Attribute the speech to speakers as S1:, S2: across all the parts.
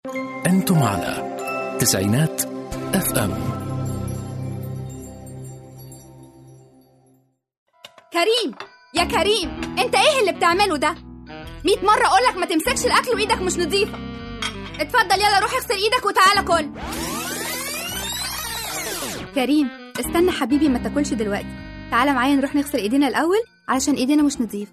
S1: أنتم على تسعينات اف ام
S2: كريم يا كريم انت ايه اللي بتعمله ده مية مرة اقولك ما تمسكش الاكل وايدك مش نظيفة اتفضل يلا روح اغسل ايدك وتعالى كل كريم استنى حبيبي ما تاكلش دلوقتي تعالى معايا نروح نغسل ايدينا الاول علشان ايدينا مش نظيفة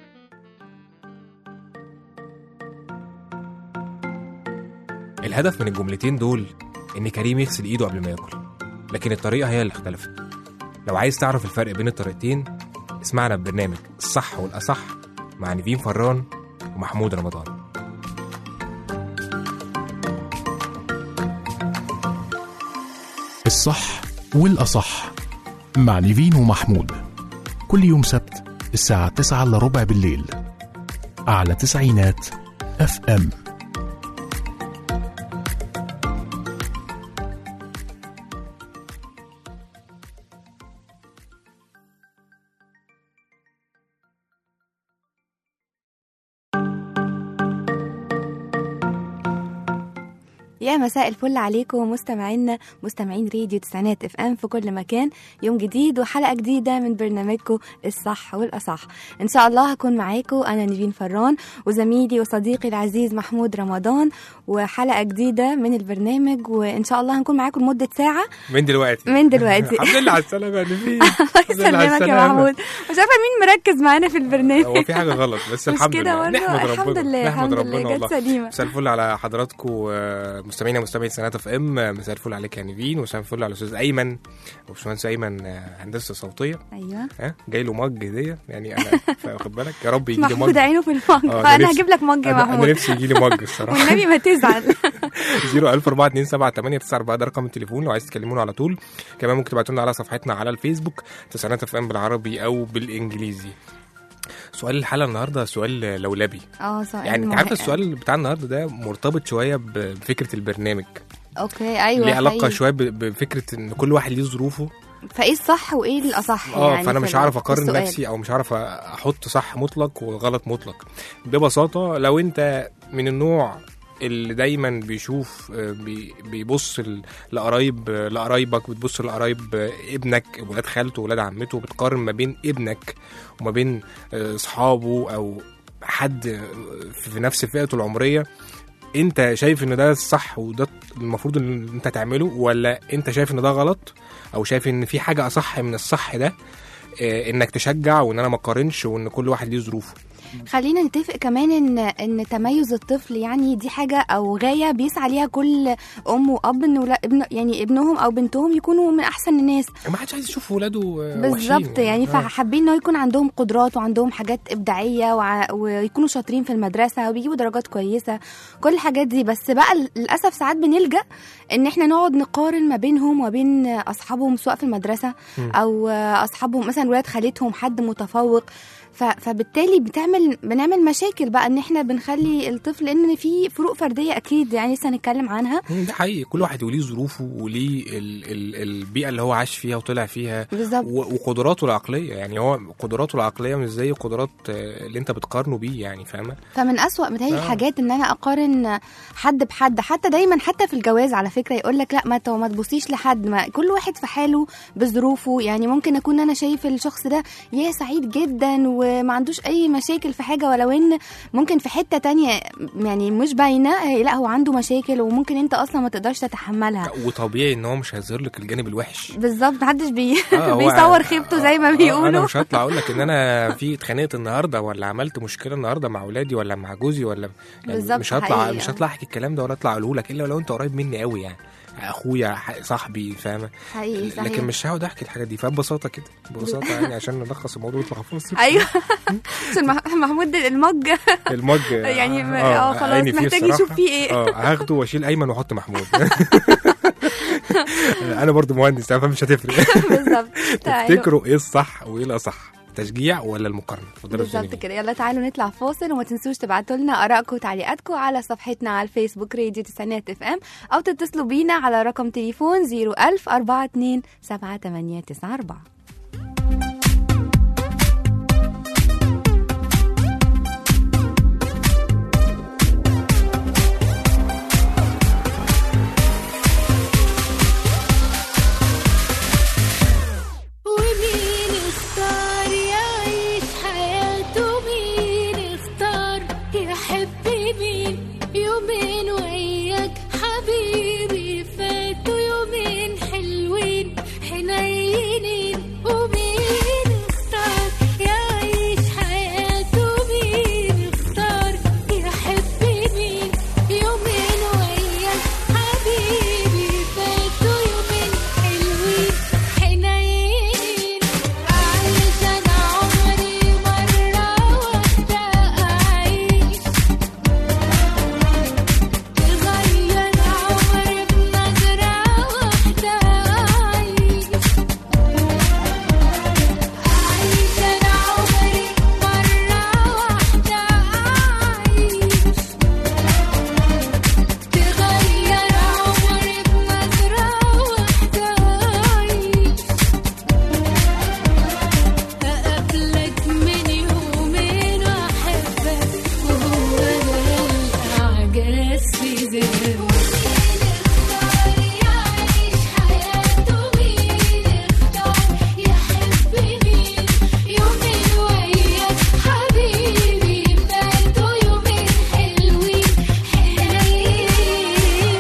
S3: الهدف من الجملتين دول إن كريم يغسل إيده قبل ما ياكل لكن الطريقة هي اللي اختلفت لو عايز تعرف الفرق بين الطريقتين اسمعنا ببرنامج الصح والأصح مع نيفين فران ومحمود رمضان
S1: الصح والأصح مع نيفين ومحمود كل يوم سبت الساعة 9 إلا ربع بالليل على تسعينات اف ام
S2: يا مساء الفل عليكم مستمعينا مستمعين راديو تسعينات اف ام في كل مكان يوم جديد وحلقه جديده من برنامجكم الصح والاصح ان شاء الله هكون معاكم انا نيفين فران وزميلي وصديقي العزيز محمود رمضان وحلقه جديده من البرنامج وان شاء الله هنكون معاكم لمده ساعه
S3: من دلوقتي
S2: من دلوقتي
S3: الحمد لله على السلامة يا نيفين
S2: الله
S3: الحمد لله على
S2: يسلمك يا
S3: السلامة.
S2: محمود مش عارفه مين مركز معانا في البرنامج
S3: هو في حاجة غلط بس
S2: مش
S3: الحمد
S2: كده
S3: لله
S2: برضه؟
S3: نحمد
S2: الحمد
S3: ربنا
S2: لله
S3: نحمد
S2: الحمد لله
S3: ربنا
S2: جت
S3: والله
S2: سليمه
S3: مساء الفل على حضراتكم آه، مستمعينا ومستمعي سنات اف ام آه، مساء الفل عليك يا نيفين ومساء الفل على الاستاذ ايمن وباشمهندس ايمن آه، هندسه صوتيه
S2: ايوه
S3: ها جاي له مج هديه يعني انا واخد بالك يا رب يجي لي
S2: محمود
S3: مج
S2: عينه في المج
S3: آه، أنا
S2: انا
S3: نفسي-
S2: هجيب لك مج يا
S3: انا أنا
S2: محمود
S3: نفسي يجي لي مج الصراحه
S2: والنبي ما تزعل
S3: 01427 ده رقم التليفون لو عايز تكلمونا على طول كمان ممكن تبعتوا لنا على صفحتنا على الفيسبوك تسعينات اف ام بالعربي او بالانجليزي سؤال الحلقه النهارده سؤال لولبي
S2: اه سؤال
S3: يعني انت عارف
S2: مهم.
S3: السؤال بتاع النهارده ده مرتبط شويه ب- بفكره البرنامج
S2: اوكي ايوه
S3: ليه علاقه
S2: حقيقي.
S3: شويه ب- بفكره ان كل واحد ليه ظروفه
S2: فايه الصح وايه الاصح
S3: اه
S2: يعني
S3: فانا
S2: في
S3: مش
S2: ال-
S3: هعرف
S2: في
S3: اقارن
S2: السؤال.
S3: نفسي او مش هعرف احط صح مطلق وغلط مطلق ببساطه لو انت من النوع اللي دايما بيشوف آه، بي- بيبص ل- لقرايب آه، لقرايبك بتبص لقرايب آه، ابنك ولاد خالته ولاد عمته بتقارن ما بين ابنك وما بين آه، اصحابه او حد آه، في نفس فئته العمريه انت شايف ان ده الصح وده المفروض ان انت تعمله ولا انت شايف ان ده غلط او شايف ان في حاجه اصح من الصح ده آه، انك تشجع وان انا ما اقارنش وان كل واحد ليه ظروفه
S2: خلينا نتفق كمان ان ان تميز الطفل يعني دي حاجه او غايه بيسعى ليها كل ام واب ان ولا ابن يعني ابنهم او بنتهم يكونوا من احسن الناس
S3: ما حدش عايز يشوف ولاده آه، وحشين
S2: بالظبط يعني
S3: آه.
S2: فحابين انه يكون عندهم قدرات وعندهم حاجات ابداعيه وع... ويكونوا شاطرين في المدرسه وبيجيبوا درجات كويسه كل الحاجات دي بس بقى للاسف ساعات بنلجا ان احنا نقعد نقارن ما بينهم وبين اصحابهم سواء في المدرسه
S3: مم.
S2: او اصحابهم مثلا ولاد خالتهم حد متفوق ف... فبالتالي بتعمل بنعمل مشاكل بقى ان احنا بنخلي الطفل ان في فروق فرديه اكيد يعني لسه هنتكلم عنها
S3: مم، ده حقيقي كل واحد وليه ظروفه وليه ال ال البيئه اللي هو عاش فيها وطلع فيها
S2: بالظبط
S3: و- وقدراته العقليه يعني هو قدراته العقليه مش زي قدرات آه، اللي انت بتقارنه بيه يعني فاهمه
S2: فمن أسوأ متهيألي
S3: آه.
S2: الحاجات ان انا اقارن حد بحد حتى دايما حتى في الجواز على فكره يقول لك لا ما تو- ما تبصيش لحد ما كل واحد في حاله بظروفه يعني ممكن اكون انا شايف الشخص ده يا سعيد جدا وما عندوش اي مشاكل في حاجه ولو ان ممكن في حته تانية يعني مش باينه هي- لا هو عنده مشاكل وممكن انت اصلا ما تقدرش تتحملها
S3: وطبيعي ان هو مش هيظهر لك الجانب الوحش
S2: بالظبط محدش بي...
S3: آه، هو-
S2: بيصور خيبته زي ما
S3: آه، انا
S2: بيقولوا
S3: مش هطلع اقول لك ان انا في اتخانقت النهارده ولا عملت مشكله النهارده مع اولادي ولا مع جوزي ولا يعني
S2: بالظبط،
S3: مش هطلع
S2: حقيقي،
S3: مش
S2: آه.
S3: هطلع احكي الكلام ده ولا اطلع اقوله لك الا لو انت قريب مني قوي يعني اخويا ح- صاحبي فاهمه
S2: حقيقي صحيح
S3: لكن مش هقعد احكي الحاجات دي فببساطه كده ببساطه يعني عشان نلخص الموضوع يطلع فاصل
S2: ايوه عشان مح- محمود المج
S3: المج
S2: يعني اه خلاص
S3: عيني فيه
S2: محتاج يشوف
S3: الصراحة.
S2: فيه ايه
S3: اه هاخده واشيل ايمن واحط محمود انا برضو مهندس فمش هتفرق
S2: بالظبط تعالوا.
S3: تفتكروا ايه الصح وايه الاصح تشجيع ولا المقارنه اتفضلوا
S2: بالظبط
S3: الجانبين.
S2: كده يلا تعالوا نطلع فاصل وما تنسوش تبعتوا لنا ارائكم وتعليقاتكم على صفحتنا على الفيسبوك راديو تسعينات اف ام او تتصلوا بينا على رقم تليفون 01000 42 7894
S4: يحب مين يومين وياك حبيبي فاتوا يومين حلوين حنينين ومين اختار يعيش حياته مين اختار يحب مين يومين وياك حبيبي فاتوا يومين حلوين حنينين أعيش أنا عمري مرة واحدة أعيش تغير عمري بنظرة واحدة أعيش أعيش أنا عمري مرة واحدة أعيش تغير عمري بنظرة واحدة أعيش أقابلك من يومين وأحبك وهو ده الأعجاز في ذهني اختار يعيش حياته مين اختار يحب مين يومين وياك حبيبي فاتوا يومين حلوين حنين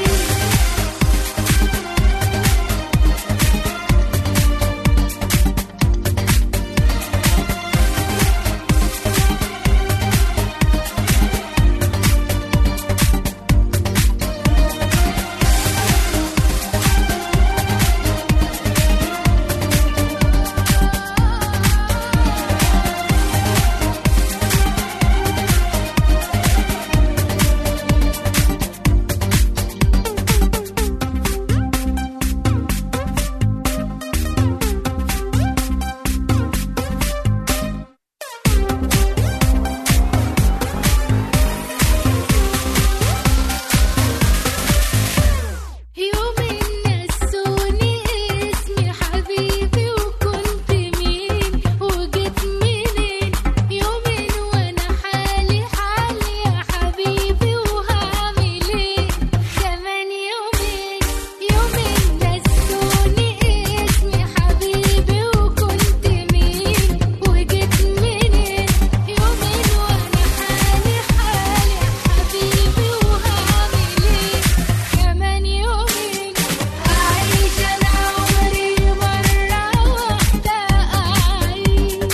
S4: يوم نسوني اسمي حبيبي وكنت مين وجيت منين يومين وانا حالي حالي يا حبيبي وهعمل ايه كمان يومين يومين نسوني اسمي حبيبي وكنت مين وجيت منين يومين وانا حالي حالي يا حبيبي وهعمل ايه كمان يومين أعيش أنا عمري مرة واحدة أعيش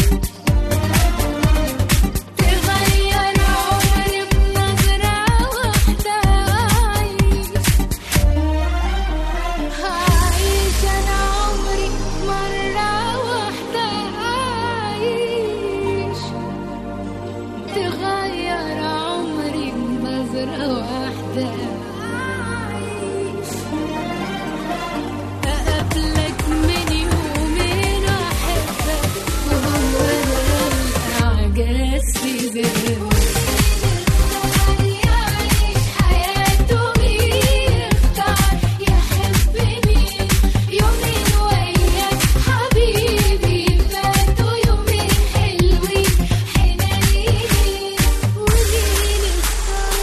S4: تغير عمري بنظرة واحدة أعيش هعيش أنا عمري مرة واحدة أعيش تغير عمري بنظرة واحدة أعيش أقابلك من يومين وأحبك وهو ده الأعجاز في ذهني اختار يعيش حياته مين اختار يحب مين يومين وياك حبيبي فاتوا يومين حلوين حنينين ومين اختار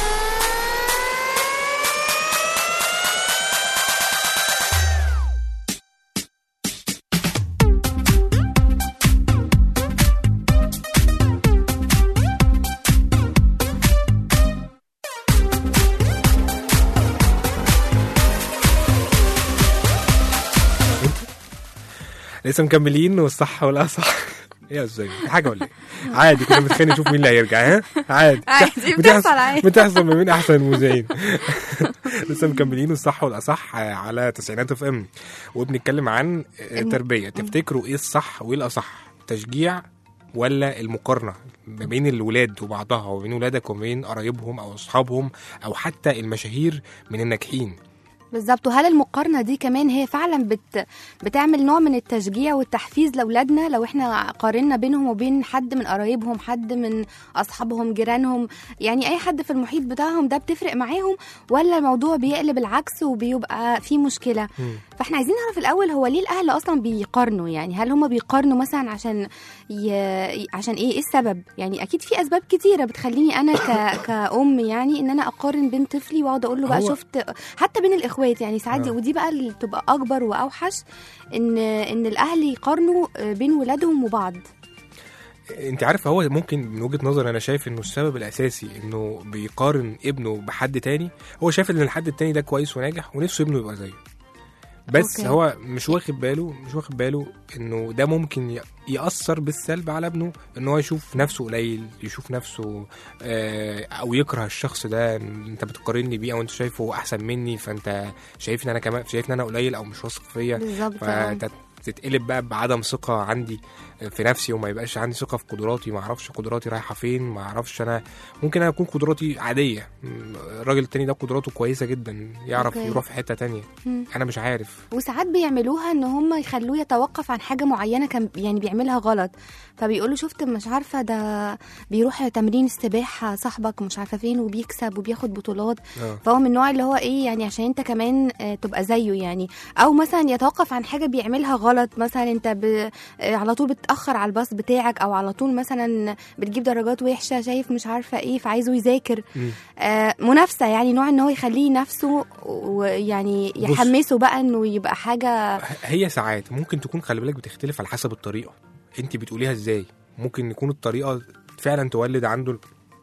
S3: لسه مكملين والصح والاصح يا ازاي في حاجه ولا ايه عادي كنا بنتخانق نشوف مين اللي هيرجع ها عادي
S2: عادي، بتحصل عادي.
S3: بتحصل ما بين احسن المذيعين لسه مكملين الصح والاصح على تسعينات اف ام وبنتكلم عن التربيه تفتكروا ايه الصح وايه الاصح تشجيع ولا المقارنه ما بين الولاد وبعضها وبين ولادك وبين قرايبهم او اصحابهم او حتى المشاهير من الناجحين
S2: بالظبط وهل المقارنه دي كمان هي فعلا بت... بتعمل نوع من التشجيع والتحفيز لاولادنا لو احنا قارنا بينهم وبين حد من قرايبهم حد من اصحابهم جيرانهم يعني اي حد في المحيط بتاعهم ده بتفرق معاهم ولا الموضوع بيقلب العكس وبيبقى فيه مشكله فاحنا عايزين نعرف الاول هو ليه الاهل اصلا بيقارنوا يعني هل هم بيقارنوا مثلا عشان ي... عشان ايه ايه السبب يعني اكيد في اسباب كتيره بتخليني انا ك... كأم يعني ان انا اقارن بين طفلي واقعد اقول له بقى
S3: هو-
S2: شفت حتى بين الاخوات يعني ساعات دي
S3: آه.
S2: ودي بقى اللي بتبقى اكبر واوحش ان ان الاهل يقارنوا بين ولادهم وبعض
S3: انت عارفه هو ممكن من وجهه نظري انا شايف انه السبب الاساسي انه بيقارن ابنه بحد تاني هو شايف ان الحد التاني ده كويس وناجح ونفسه ابنه يبقى زيه بس
S2: أوكي.
S3: هو مش واخد باله مش واخد باله انه ده ممكن ي- ياثر بالسلب على ابنه ان هو يشوف نفسه قليل يشوف نفسه آه، او يكره الشخص ده إن انت بتقارني بيه او انت شايفه احسن مني فانت شايفني انا كمان شايفني انا قليل او مش واثق فيا
S2: بالظبط آه.
S3: فتتقلب بقى بعدم ثقه عندي في نفسي وما يبقاش عندي ثقه في قدراتي ما اعرفش قدراتي رايحه فين ما اعرفش انا ممكن انا اكون قدراتي عاديه م، الراجل التاني ده قدراته كويسه جدا يعرف
S2: أوكي.
S3: يروح في حته تانية
S2: مم.
S3: انا مش عارف
S2: وساعات بيعملوها ان هم يخلوه يتوقف عن حاجه معينه كان يعني بيعملها غلط فبيقولوا شفت مش عارفه ده بيروح تمرين السباحه صاحبك مش عارفه فين وبيكسب وبياخد بطولات
S3: اه
S2: فهو من النوع اللي هو ايه يعني عشان انت كمان آه، تبقى زيه يعني او مثلا يتوقف عن حاجه بيعملها غلط مثلا انت ب... آه، على طول بتاخر على الباص بتاعك او على طول مثلا بتجيب درجات وحشه شايف مش عارفه ايه فعايزه يذاكر
S3: مم.
S2: آه، منافسه يعني نوع ان هو يخليه نفسه ويعني
S3: بص.
S2: يحمسه بقى انه يبقى حاجه
S3: هي ساعات ممكن تكون خلي بالك بتختلف على حسب الطريقه انت بتقوليها ازاي ممكن يكون الطريقه فعلا تولد عنده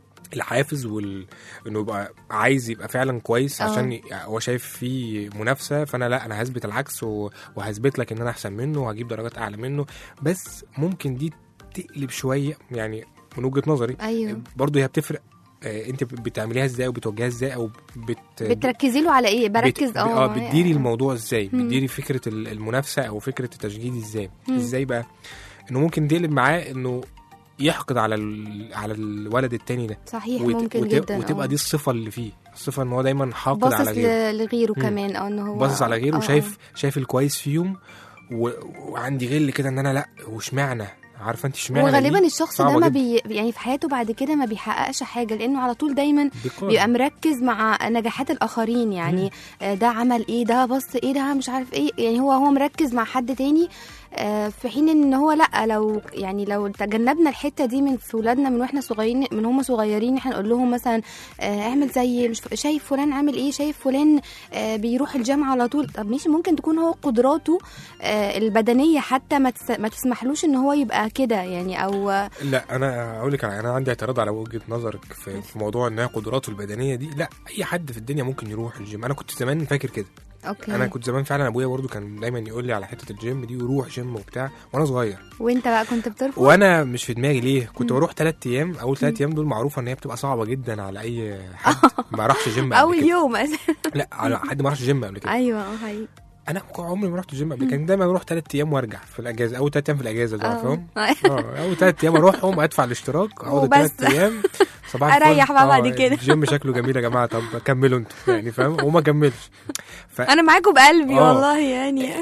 S3: الحافز وال انه يبقى عايز يبقى فعلا كويس
S2: اه.
S3: عشان ي- هو شايف في منافسه فانا لا انا هثبت العكس و- وهثبت لك ان انا احسن منه وهجيب درجات اعلى منه بس ممكن دي تقلب شويه يعني من وجهه نظري
S2: ايوه
S3: برضه هي بتفرق آه، انت بتعمليها ازاي او بتوجهها ازاي او بت
S2: بتركزي له على ايه بركز
S3: بت... اه بتديري الموضوع ازاي
S2: مم.
S3: بتديري فكره ال- المنافسه او فكره التشجيع دي ازاي
S2: مم.
S3: ازاي بقى انه ممكن تقلب معاه انه يحقد على ال... على الولد التاني ده
S2: صحيح
S3: وت...
S2: ممكن
S3: وت...
S2: جدا
S3: وتبقى
S2: آه.
S3: دي الصفه اللي فيه الصفه ان هو دايما حاقد
S2: باصص
S3: على غيره
S2: ل- لغيره
S3: مم.
S2: كمان اه ان هو
S3: باصص على غيره
S2: آه،
S3: وشايف شايف الكويس فيهم و... وعندي غل كده ان انا لا واشمعنى عارفه انت اشمعنى
S2: وغالبا
S3: دي
S2: الشخص ده
S3: صعبة
S2: ما
S3: جدا.
S2: بي يعني في حياته بعد كده ما بيحققش حاجه لانه على طول دايما
S3: بيقارن.
S2: بيبقى مركز مع نجاحات الاخرين يعني آه، ده عمل ايه ده بص ايه ده مش عارف ايه يعني هو هو مركز مع حد تاني آه، في حين ان هو لا لو يعني لو تجنبنا الحته دي من في ولادنا من واحنا صغيرين من هم صغيرين احنا نقول لهم مثلا آه، اعمل زي مش ف- شايف فلان عامل ايه شايف فلان آه، بيروح الجامعه على طول طب ماشي ممكن تكون هو قدراته آه، البدنيه حتى ما تس- ما تسمحلوش ان هو يبقى كده يعني او آه،
S3: لا انا اقول لك انا عندي اعتراض على وجهه نظرك في, في موضوع ان هي قدراته البدنيه دي لا اي حد في الدنيا ممكن يروح الجيم انا كنت زمان فاكر كده
S2: اوكي
S3: انا كنت زمان فعلا ابويا برضو كان دايما يقول لي على حته الجيم دي وروح جيم وبتاع وانا صغير
S2: وانت بقى كنت بترفض
S3: وانا مش في دماغي ليه كنت بروح ثلاث ايام اول ثلاث ايام دول معروفه ان هي بتبقى صعبه جدا على اي حد ما راحش جيم قبل
S2: اول
S3: كده
S2: يوم أساساً.
S3: لا على حد ما راحش جيم قبل كده
S2: ايوه اه حقيقي
S3: انا عمري ما رحت جيم قبل كده دايما اروح ثلاث ايام وارجع في الاجازه اول ثلاث ايام في الاجازه ده
S2: اه.
S3: فاهم اه اول ثلاث ايام اروحهم ادفع الاشتراك اقعد
S2: وبس.
S3: ثلاث ايام صباح الفل.
S2: أريح بقى بعد
S3: اه،
S2: كده.
S3: الجيم شكله جميل يا جماعه طب كملوا انتوا يعني فاهم وما كملش ف...
S2: انا معاكم بقلبي
S3: اه.
S2: والله يعني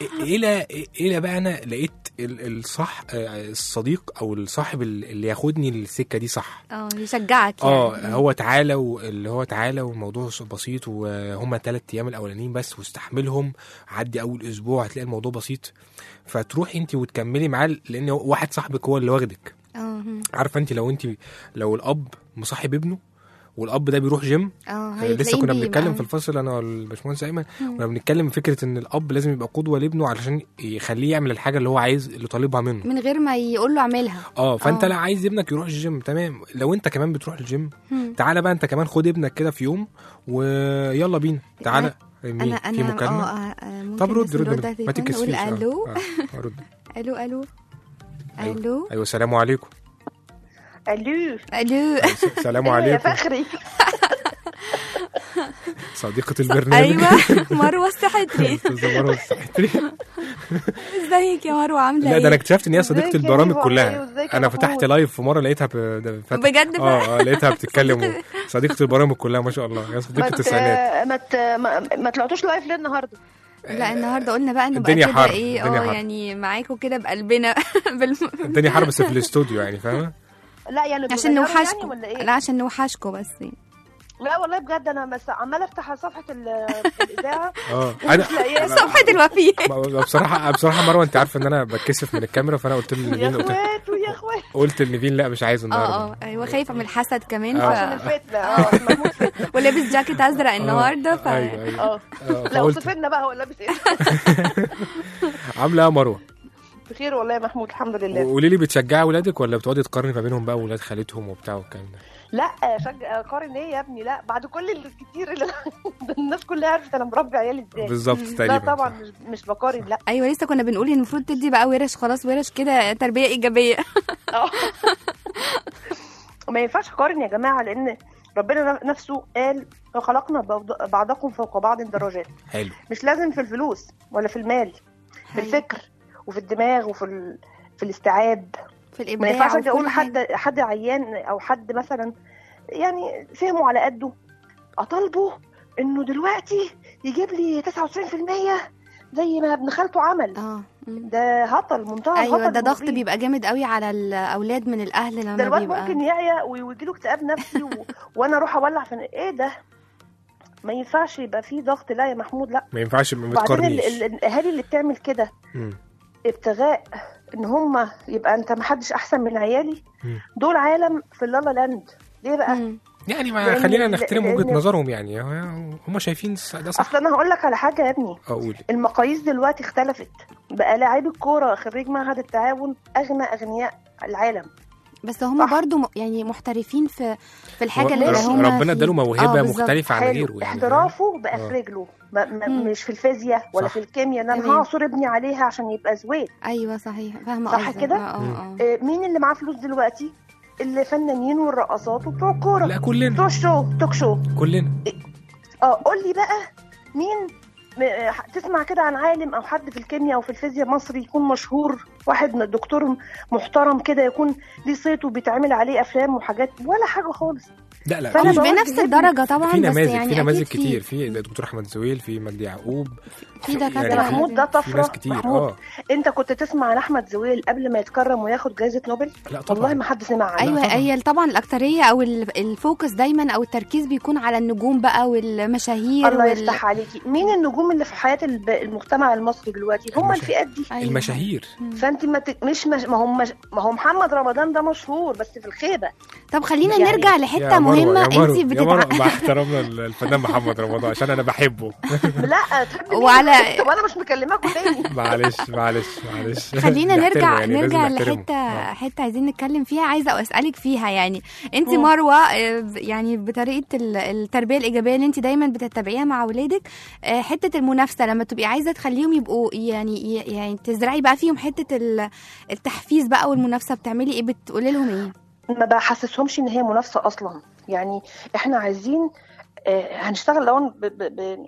S3: الى الى بقى انا لقيت ال- الصح آه، الصديق او الصاحب اللي ياخدني السكه دي صح
S2: اه يشجعك يعني
S3: اه هو تعالى اللي هو تعالى والموضوع بسيط وهما ثلاث ايام الاولانيين بس واستحملهم عدي اول اسبوع هتلاقي الموضوع بسيط فتروحي انت وتكملي معاه لان واحد صاحبك هو اللي واخدك
S2: اه هم.
S3: عارفه انت لو انت لو الاب مصاحب ابنه والاب ده بيروح جيم
S2: اه
S3: آه،
S2: هتلاقيه
S3: لسه كنا
S2: بيبقى-
S3: بنتكلم في الفصل انا والباشمهندس ايمن كنا بنتكلم في فكره ان الاب لازم يبقى قدوه لابنه علشان يخليه يعمل الحاجه اللي هو عايز اللي طالبها منه
S2: من غير ما يقول له اعملها
S3: اه فانت
S2: اه.
S3: لا عايز ابنك يروح الجيم تمام لو انت كمان بتروح الجيم
S2: هم.
S3: تعالى بقى انت كمان خد ابنك كده في يوم ويلا بينا تعالى مين
S2: انا
S3: في
S2: انا
S3: مكالمه
S2: اه آه، آه، ممكن
S3: طب رد
S2: بس
S3: رد
S2: نرد
S3: رد.
S2: على
S3: ما
S2: التليفون
S3: تكسفيش
S2: نقول
S3: اه
S2: الو
S3: اه آه، رد
S2: الو الو
S3: أيوه.
S2: الو
S3: ايوه السلام عليكم
S5: الو
S2: الو
S3: السلام
S5: إيه يا
S3: عليكم
S5: فخري
S3: صديقة البرنامج
S2: ايوه مروه السحتري
S3: أستاذة مروة السحتري.
S2: ازيك يا مروه عامله
S3: لا ده انا
S2: ايه
S3: اكتشفت ان هي صديقة
S5: ازيك يا
S3: البرامج
S5: نيفو؟
S3: كلها
S5: أيوه، ازيك يا
S3: انا
S5: محمود؟
S3: فتحت لايف في مره لقيتها ب... ده فتح...
S2: بجد بقى؟
S3: اه اه لقيتها بتتكلم صديقة البرامج كلها ما شاء الله هي
S5: ما
S3: صديقة
S5: ت-
S3: التسعينات
S5: ما ت- ما- ما طلعتوش لايف ليه النهارده
S2: لا النهارده قلنا بقى نبقى
S3: الدنيا
S2: كده
S3: حر،
S2: ايه
S3: الدنيا
S2: اه
S3: حر.
S2: يعني معاكم كده بقلبنا بالم...
S3: الدنيا حرب بس في الاستوديو يعني فاهمه
S5: لا يعني
S2: عشان
S5: بتغيروا يعني
S2: نوحشكم
S5: ولا ايه
S2: لا عشان نوحشكم بس يعني.
S5: لا والله بجد انا بس عماله افتح صفحه ال- الاذاعه
S3: اه انا
S5: لاقيه
S2: صفحه الوفيه
S3: بصراحه بصراحه مروه انت عارفه ان انا بتكسف من الكاميرا فانا قلت
S5: يا
S3: لنيفين قلت,
S5: اخوات ويا اخوات
S3: قلت لنيفين لا مش عايز
S2: اه
S3: النهارده
S2: اه ايوه خايفه من الحسد كمان
S3: آه.
S5: عشان
S2: ف...
S5: الفتنه اه محمود فتنة.
S2: ولابس جاكيت ازرق النهارده ف
S3: ايوه ايوه
S5: اه
S3: آه،
S5: لا
S3: فقلت
S5: وصفنا بقى هو لابس ايه
S3: عامله ايه يا مروه
S5: بخير والله يا محمود الحمد لله
S3: وقولي لي بتشجعي ولادك ولا بتقعدي تقارني ما بينهم بقى ولاد خالتهم وبتاع والكلام ده
S5: لا شجع قارن ايه يا ابني لا بعد كل الكتير اللي الناس كلها عرفت انا مربي عيالي ازاي
S3: بالظبط
S5: لا
S3: تقريبا
S5: طبعا مش, مش بقارن لا
S2: ايوه لسه كنا بنقول إن المفروض تدي بقى ورش خلاص ورش كده تربيه ايجابيه
S5: آه. ما ينفعش اقارن يا جماعه لان ربنا نفسه قال وخلقنا بعض- بعضكم فوق بعض درجات
S3: حلو
S5: مش لازم في الفلوس ولا في المال في
S2: حلو.
S5: الفكر وفي الدماغ وفي ال... في الاستيعاب
S2: في
S5: ما
S2: الابداع
S5: ينفعش
S2: وفي
S5: اجي اقول
S2: كل حاجة.
S5: حد حد عيان او حد مثلا يعني فهمه على قده اطالبه انه دلوقتي يجيب لي 99% زي ما ابن خالته عمل
S2: اه مم.
S5: ده هطل منتهى
S2: ايوه
S5: الهطل
S2: ده ضغط
S5: والمريض.
S2: بيبقى جامد قوي على الاولاد من الاهل
S5: ده
S2: لما
S5: الواد
S2: بيبقى
S5: ممكن يعيا ويجي له اكتئاب نفسي و... وانا اروح اولع في ايه ده ما ينفعش يبقى فيه ضغط لا يا محمود لا
S3: ما ينفعش ما
S5: وبعدين ال-
S3: بتقارنيش
S5: ال- الاهالي اللي بتعمل كده
S3: مم.
S5: ابتغاء ان هم يبقى انت ما حدش احسن من عيالي
S3: مم.
S5: دول عالم في اللالا لاند ليه بقى
S2: مم.
S3: يعني ما
S5: لأن-
S3: خلينا نحترم
S5: لأن-
S3: وجهه نظرهم يعني هم شايفين ده صح
S5: اصل انا هقول لك على حاجه يا ابني
S3: اقول
S5: المقاييس دلوقتي اختلفت بقى لاعبي الكوره خريج معهد التعاون اغنى اغنياء العالم
S2: بس هم
S5: صح.
S2: برضو م- يعني محترفين في في الحاجه اللي
S3: رب-
S2: هم
S3: ربنا
S2: فيه.
S3: اداله
S2: آه،
S3: موهبه
S2: بالظبط.
S3: مختلفه عن غيره
S5: حلو
S3: يعني
S5: احترافه بقى
S3: آه.
S5: في رجله ما ما
S2: مم.
S5: مش في الفيزياء ولا
S3: صح.
S5: في الكيمياء ده
S2: تمام.
S5: انا هعصر ابني عليها عشان يبقى زويل
S2: ايوه صحيح فاهمه
S5: صح
S2: قصدك.
S5: كده؟
S2: اه
S3: مم.
S2: اه
S5: آه، مين اللي معاه فلوس دلوقتي اللي فنانين والرقصات وبتوع الكوره
S3: لا كلنا
S5: بتوع الشو توك شو
S3: كلنا
S5: اه قول لي بقى مين م- آه، تسمع كده عن عالم او حد في الكيمياء او في الفيزياء مصري يكون مشهور واحد من دكتور محترم كده يكون ليه صيت وبيتعمل عليه افلام وحاجات ولا حاجه خالص
S3: لا لا
S5: فأنا
S2: مش
S5: بقول
S2: بنفس
S5: جداً.
S2: الدرجه طبعا
S3: في
S2: بس
S3: نماذج
S2: يعني
S3: في نماذج
S2: أكيد
S3: كتير في دكتور احمد زويل في مجدي يعقوب
S2: في دكاترة
S3: يعني
S5: يا محمود ده
S3: في ناس
S5: طفره
S3: كتير
S5: محمود
S3: اه
S5: انت كنت تسمع عن احمد زويل قبل ما يتكرم وياخد جائزه نوبل
S3: لا طبعا
S5: والله ما حد سمع عنه
S2: ايوه
S3: طبعاً.
S2: هي طبعا الاكتريه او ال- الفوكس دايما او التركيز بيكون على النجوم بقى والمشاهير
S5: الله
S2: وال...
S5: يفتح عليكي مين النجوم اللي في حياه الب- المجتمع المصري دلوقتي هم
S3: المشا-
S5: الفئات دي
S2: أيوة.
S3: المشاهير
S5: فانت ما ت... مش مش ما هم مش... ما هو محمد رمضان ده مشهور بس في الخيبه
S2: طب خلينا
S5: يعني-
S2: نرجع
S3: يا
S2: لحته
S3: مروة،
S2: مهمه
S3: يا مروة،
S2: انت
S3: يا مروة،
S2: بتتع...
S3: مع احترامنا الفنان محمد رمضان عشان انا بحبه
S5: لا تحب مين؟
S2: وعلى-
S5: وانا مش مكلماكوا تاني
S3: معلش معلش معلش
S2: خلينا
S3: نحترمه
S2: نرجع
S3: يعني، لازم
S2: نرجع
S3: نحترمه.
S2: لحته
S3: آه.
S2: حته عايزين نتكلم فيها عايزه اسالك فيها يعني انت
S5: مم.
S2: مروه آه، ب- يعني بطريقه ال- التربيه الايجابيه اللي انت دايما بتتبعيها مع اولادك آه، حته المنافسه لما تبقي عايزه تخليهم يبقوا يعني ي- يعني تزرعي بقى فيهم حته ال- التحفيز بقى والمنافسه بتعملي ايه بتقولي لهم ايه
S5: ما بحسسهمش ان هي منافسه اصلا يعني احنا عايزين آه، هنشتغل لو ب... ب... ب...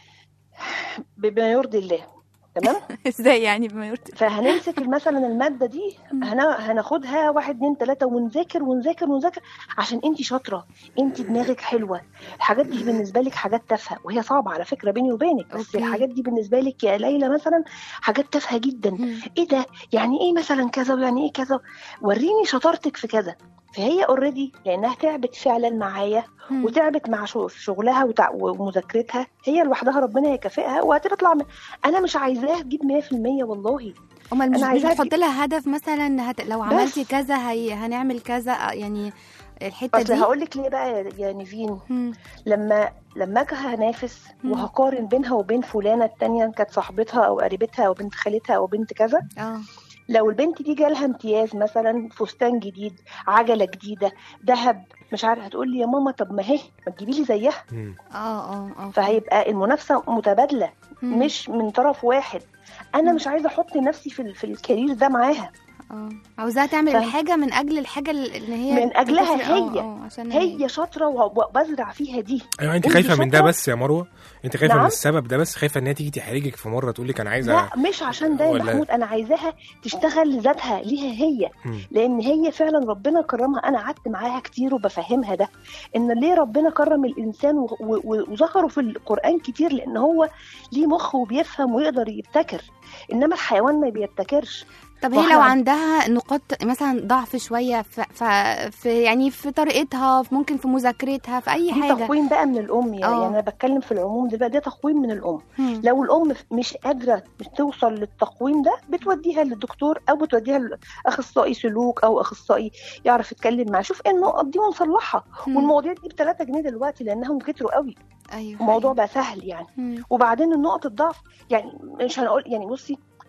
S5: بما يرضي الله تمام
S2: ازاي يعني بما يرضي
S5: فهنمسك مثلا الماده دي هنا هناخدها واحد اتنين تلاته ونذاكر ونذاكر ونذاكر عشان انت شاطره انت دماغك حلوه الحاجات دي بالنسبه لك حاجات تافهه وهي صعبه على فكره بيني وبينك بس
S2: أوكي.
S5: الحاجات دي بالنسبه لك يا ليلى مثلا حاجات تافهه جدا
S2: مم.
S5: ايه ده يعني ايه مثلا كذا ويعني ايه كذا وريني شطارتك في كذا فهي اوريدي لانها تعبت فعلا معايا
S2: مم.
S5: وتعبت مع شغل- شغلها وتع- ومذاكرتها هي لوحدها ربنا يكافئها وهتطلع من... انا مش عايزاها تجيب 100% والله
S2: امال مش
S5: أنا
S2: مش
S5: عايزاها
S2: بتحط لها هدف مثلا هت... لو عملتي كذا هي... هنعمل كذا آه، يعني الحته
S5: اصل
S2: دي
S5: هقول لك ليه بقى يا- يا نيفين
S2: مم.
S5: لما لما اجي هنافس
S2: مم.
S5: وهقارن بينها وبين فلانه التانية كانت صاحبتها او قريبتها او بنت خالتها او بنت كذا
S2: اه
S5: لو البنت دي جالها امتياز مثلا فستان جديد عجله جديده ذهب مش عارفه هتقول لي يا ماما طب ما هي ما تجيبي لي زيها
S3: مم.
S2: اه اه اه
S5: فهيبقى المنافسه متبادله
S2: مم.
S5: مش من طرف واحد انا مش عايزه احط نفسي في ال- في الكارير ده معاها
S2: اه عاوزاها تعمل
S5: فاهم؟
S2: الحاجه من اجل الحاجه اللي هي
S5: من أجلها
S2: بتفرق. آه،
S5: هي.
S2: آه، عشان
S5: هي شاطره وبزرع فيها دي
S3: ايوه انت
S5: أنت
S3: خايفه من ده
S5: شاطرة؟
S3: بس يا مروه انت خايفه من
S5: نعم.
S3: السبب ده بس خايفه ان هي تيجي تحرجك في مره تقول لك انا عايزه
S5: لا مش عشان ده يا
S3: ولا-
S5: محمود انا عايزاها تشتغل لذاتها ليها هي
S3: مم.
S5: لان هي فعلا ربنا كرمها انا قعدت معاها كتير وبفهمها ده ان ليه ربنا كرم الانسان و- و- وذكره في القران كتير لان هو ليه مخ وبيفهم ويقدر يبتكر انما الحيوان ما بيبتكرش
S2: طب هي
S5: وإحنا
S2: لو
S5: عن-
S2: عندها نقاط مثلا ضعف شويه في, في, في يعني في طريقتها ممكن في مذاكرتها في اي
S5: دي
S2: حاجه
S5: تقويم بقى من الام يعني
S2: آه.
S5: انا بتكلم في العموم ده بقى ده تقويم من الام
S2: مم.
S5: لو الام مش قادره توصل للتقويم ده بتوديها للدكتور او بتوديها لاخصائي سلوك او اخصائي يعرف يتكلم معاه شوف ايه النقط دي ونصلحها
S2: مم.
S5: والمواضيع دي ب 3 جنيه دلوقتي لانهم كتروا قوي
S2: ايوه
S5: الموضوع بقى سهل يعني
S2: مم.
S5: وبعدين النقط الضعف يعني مش هنقول يعني بصي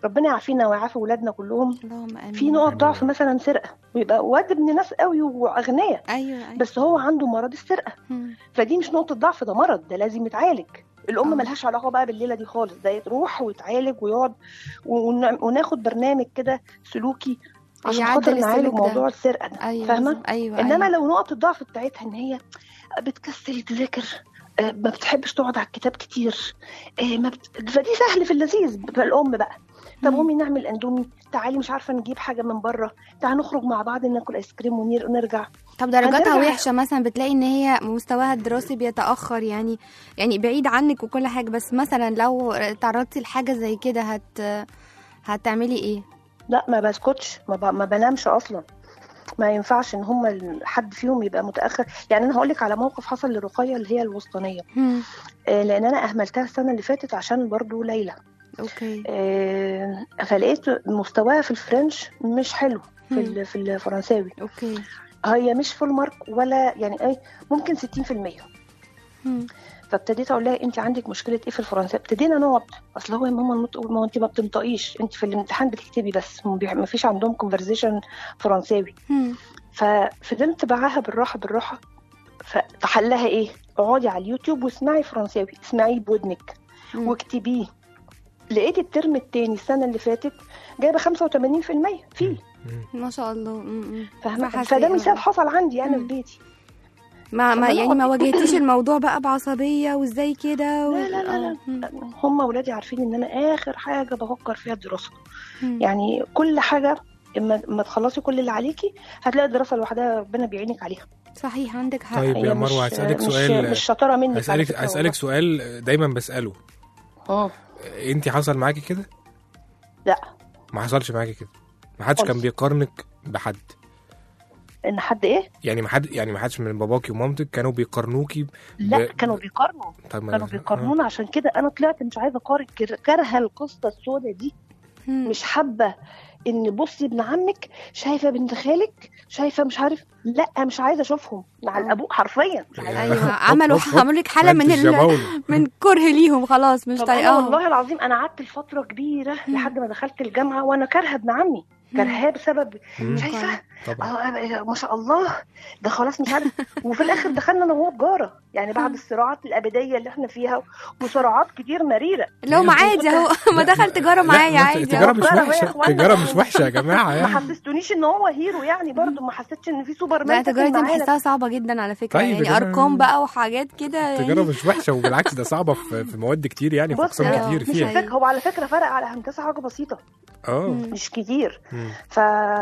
S5: ربنا يعافينا ويعافي ولادنا كلهم
S2: اللهم امين
S5: في نقط
S3: آمين.
S5: ضعف مثلا سرقه ويبقى واد ابن ناس قوي واغنياء
S2: ايوه ايوه
S5: بس هو عنده مرض السرقه
S2: مم.
S5: فدي مش نقطه ضعف ده مرض ده لازم يتعالج الام
S2: آه.
S5: ملهاش علاقه بقى بالليله دي خالص ده يروح ويتعالج ويقعد ون- وناخد برنامج كده سلوكي عشان خاطر
S2: يعدل
S5: نعالج
S2: السلوك ده.
S5: موضوع السرقه ده
S2: ايوه
S5: فاهمه
S2: بالظبط. ايوه
S5: انما
S2: أيوة.
S5: لو نقط الضعف بتاعتها ان هي بتكسل تذاكر آه، ما بتحبش تقعد على الكتاب كتير آه، ما بت... فدي سهل في اللذيذ بقى الام بقى طب
S2: مم.
S5: قومي نعمل اندومي تعالي مش عارفه نجيب حاجه من بره تعالي نخرج مع بعض ناكل ايس كريم ونير- ونرجع
S2: طب درجاتها
S5: هنرجع-
S2: وحشه مثلا بتلاقي ان هي مستواها الدراسي بيتاخر يعني يعني بعيد عنك وكل حاجه بس مثلا لو تعرضتي لحاجه زي كده هت هتعملي ايه
S5: لا ما بسكتش ما, ب... ما بنامش اصلا ما ينفعش ان هم ال- حد فيهم يبقى متاخر يعني انا هقول لك على موقف حصل لرقيه اللي هي الوسطانيه
S2: مم.
S5: آه، لان انا اهملتها السنه اللي فاتت عشان برضو ليلى
S2: اوكي
S5: آه، فلقيت مستواها في الفرنش مش حلو في
S2: مم.
S5: ال- في الفرنساوي
S2: اوكي
S5: هي مش فول مارك ولا يعني ايه ممكن 60%
S2: مم.
S5: فابتديت اقول لها انت عندك مشكله ايه في الفرنساوي ابتدينا نقعد اصل هو يا ماما النطق ما هو انت ما بتنطقيش انت في الامتحان بتكتبي بس ما بيح- ما فيش عندهم كونفرزيشن فرنساوي
S2: مم.
S5: ففضلت معاها بالراحه بالراحه فحلها ايه اقعدي على اليوتيوب واسمعي فرنساوي اسمعيه بودنك
S2: مم.
S5: واكتبيه لقيت الترم التاني السنه اللي فاتت جايبه 85% فيه
S2: ما شاء الله مم. مم.
S5: فاهمه
S2: فحسي-
S5: فده مثال حصل عندي انا في
S2: مم.
S5: بيتي
S2: ما ما
S5: فأنا
S2: يعني ما
S5: قلت-
S2: واجهتيش الموضوع بقى بعصبيه وازاي كده و...
S5: لا لا لا,
S2: آه. مم.
S5: لا. هم اولادي عارفين ان انا اخر حاجه بفكر فيها الدراسه
S2: مم.
S5: يعني كل حاجه اما اما تخلصي كل اللي عليكي هتلاقي الدراسه لوحدها ربنا بيعينك عليها
S2: صحيح عندك حق
S3: طيب
S5: هي
S3: يا
S5: مش-
S3: مروه هسالك
S5: مش
S3: سؤال
S5: مش شطاره منك على
S3: هسالك
S5: فكرة
S3: هسالك سؤال دايما بساله
S5: والله.
S3: انت حصل معاكي كده
S5: لا
S3: ما حصلش معاكي كده ما حدش كان
S5: خالص.
S3: بيقارنك بحد
S5: ان حد ايه
S3: يعني ما حد يعني ما حدش من باباكي ومامتك كانوا بيقارنوكي ب...
S5: لا كانوا بيقارنوا
S3: طب ما-
S5: كانوا بيقارنونا عشان كده انا طلعت مش عايزه اقارن كر- كارهه القصه السوداء دي
S2: مم.
S5: مش حابه ان بصي ابن عمك شايفه بنت خالك شايفه مش عارف لا مش عايزه اشوفهم مع
S2: آه.
S5: الابوه حرفيا مش عايزه
S2: ايوه
S3: هوب-
S2: عملوا
S3: هوب- هوب.
S2: عملوا لك حاله من
S3: أنت
S2: ال...
S3: الجبول.
S2: من كره ليهم خلاص مش
S5: طب انا
S2: طايقاهم
S5: والله العظيم انا قعدت لفتره كبيره
S2: مم.
S5: لحد ما دخلت الجامعه وانا كارهه ابن عمي كارهاه بسبب
S3: مم.
S5: شايفه
S3: طبعا
S5: آه، ما شاء الله ده خلاص مش عارف وفي الاخر دخلنا انا وهو تجاره يعني بعد
S2: مم.
S5: الصراعات الابديه اللي احنا فيها وصراعات كتير مريره
S2: اللي هو ما عادي اهو ما دخل تجاره معايا
S3: لا،
S2: عادي
S3: التجاره
S2: اهو
S3: مش
S5: تجارة يا
S3: وحشه
S5: إخوانا.
S3: التجاره مش وحشه يا جماعه
S5: ما
S3: يعني
S5: حسستونيش ان هو هيرو يعني برضه ما حسيتش ان في سوبر
S2: لا
S5: مان
S2: التجاره دي
S5: ساكن معانا.
S2: بحسها صعبه جدا على فكره
S3: طيب يا
S2: يعني
S3: جماعة.
S2: ارقام بقى وحاجات كده
S3: التجاره
S2: يعني
S3: مش وحشه وبالعكس ده صعبه في في مواد كتير يعني في
S5: بص
S3: اقسام
S2: آه،
S3: كتير
S2: مش
S3: فيها
S2: عايزة.
S5: فك- هو على فكره فرق على هندسه حاجه بسيطه
S3: اه
S2: مم.
S5: مش كتير
S3: مم.
S5: ف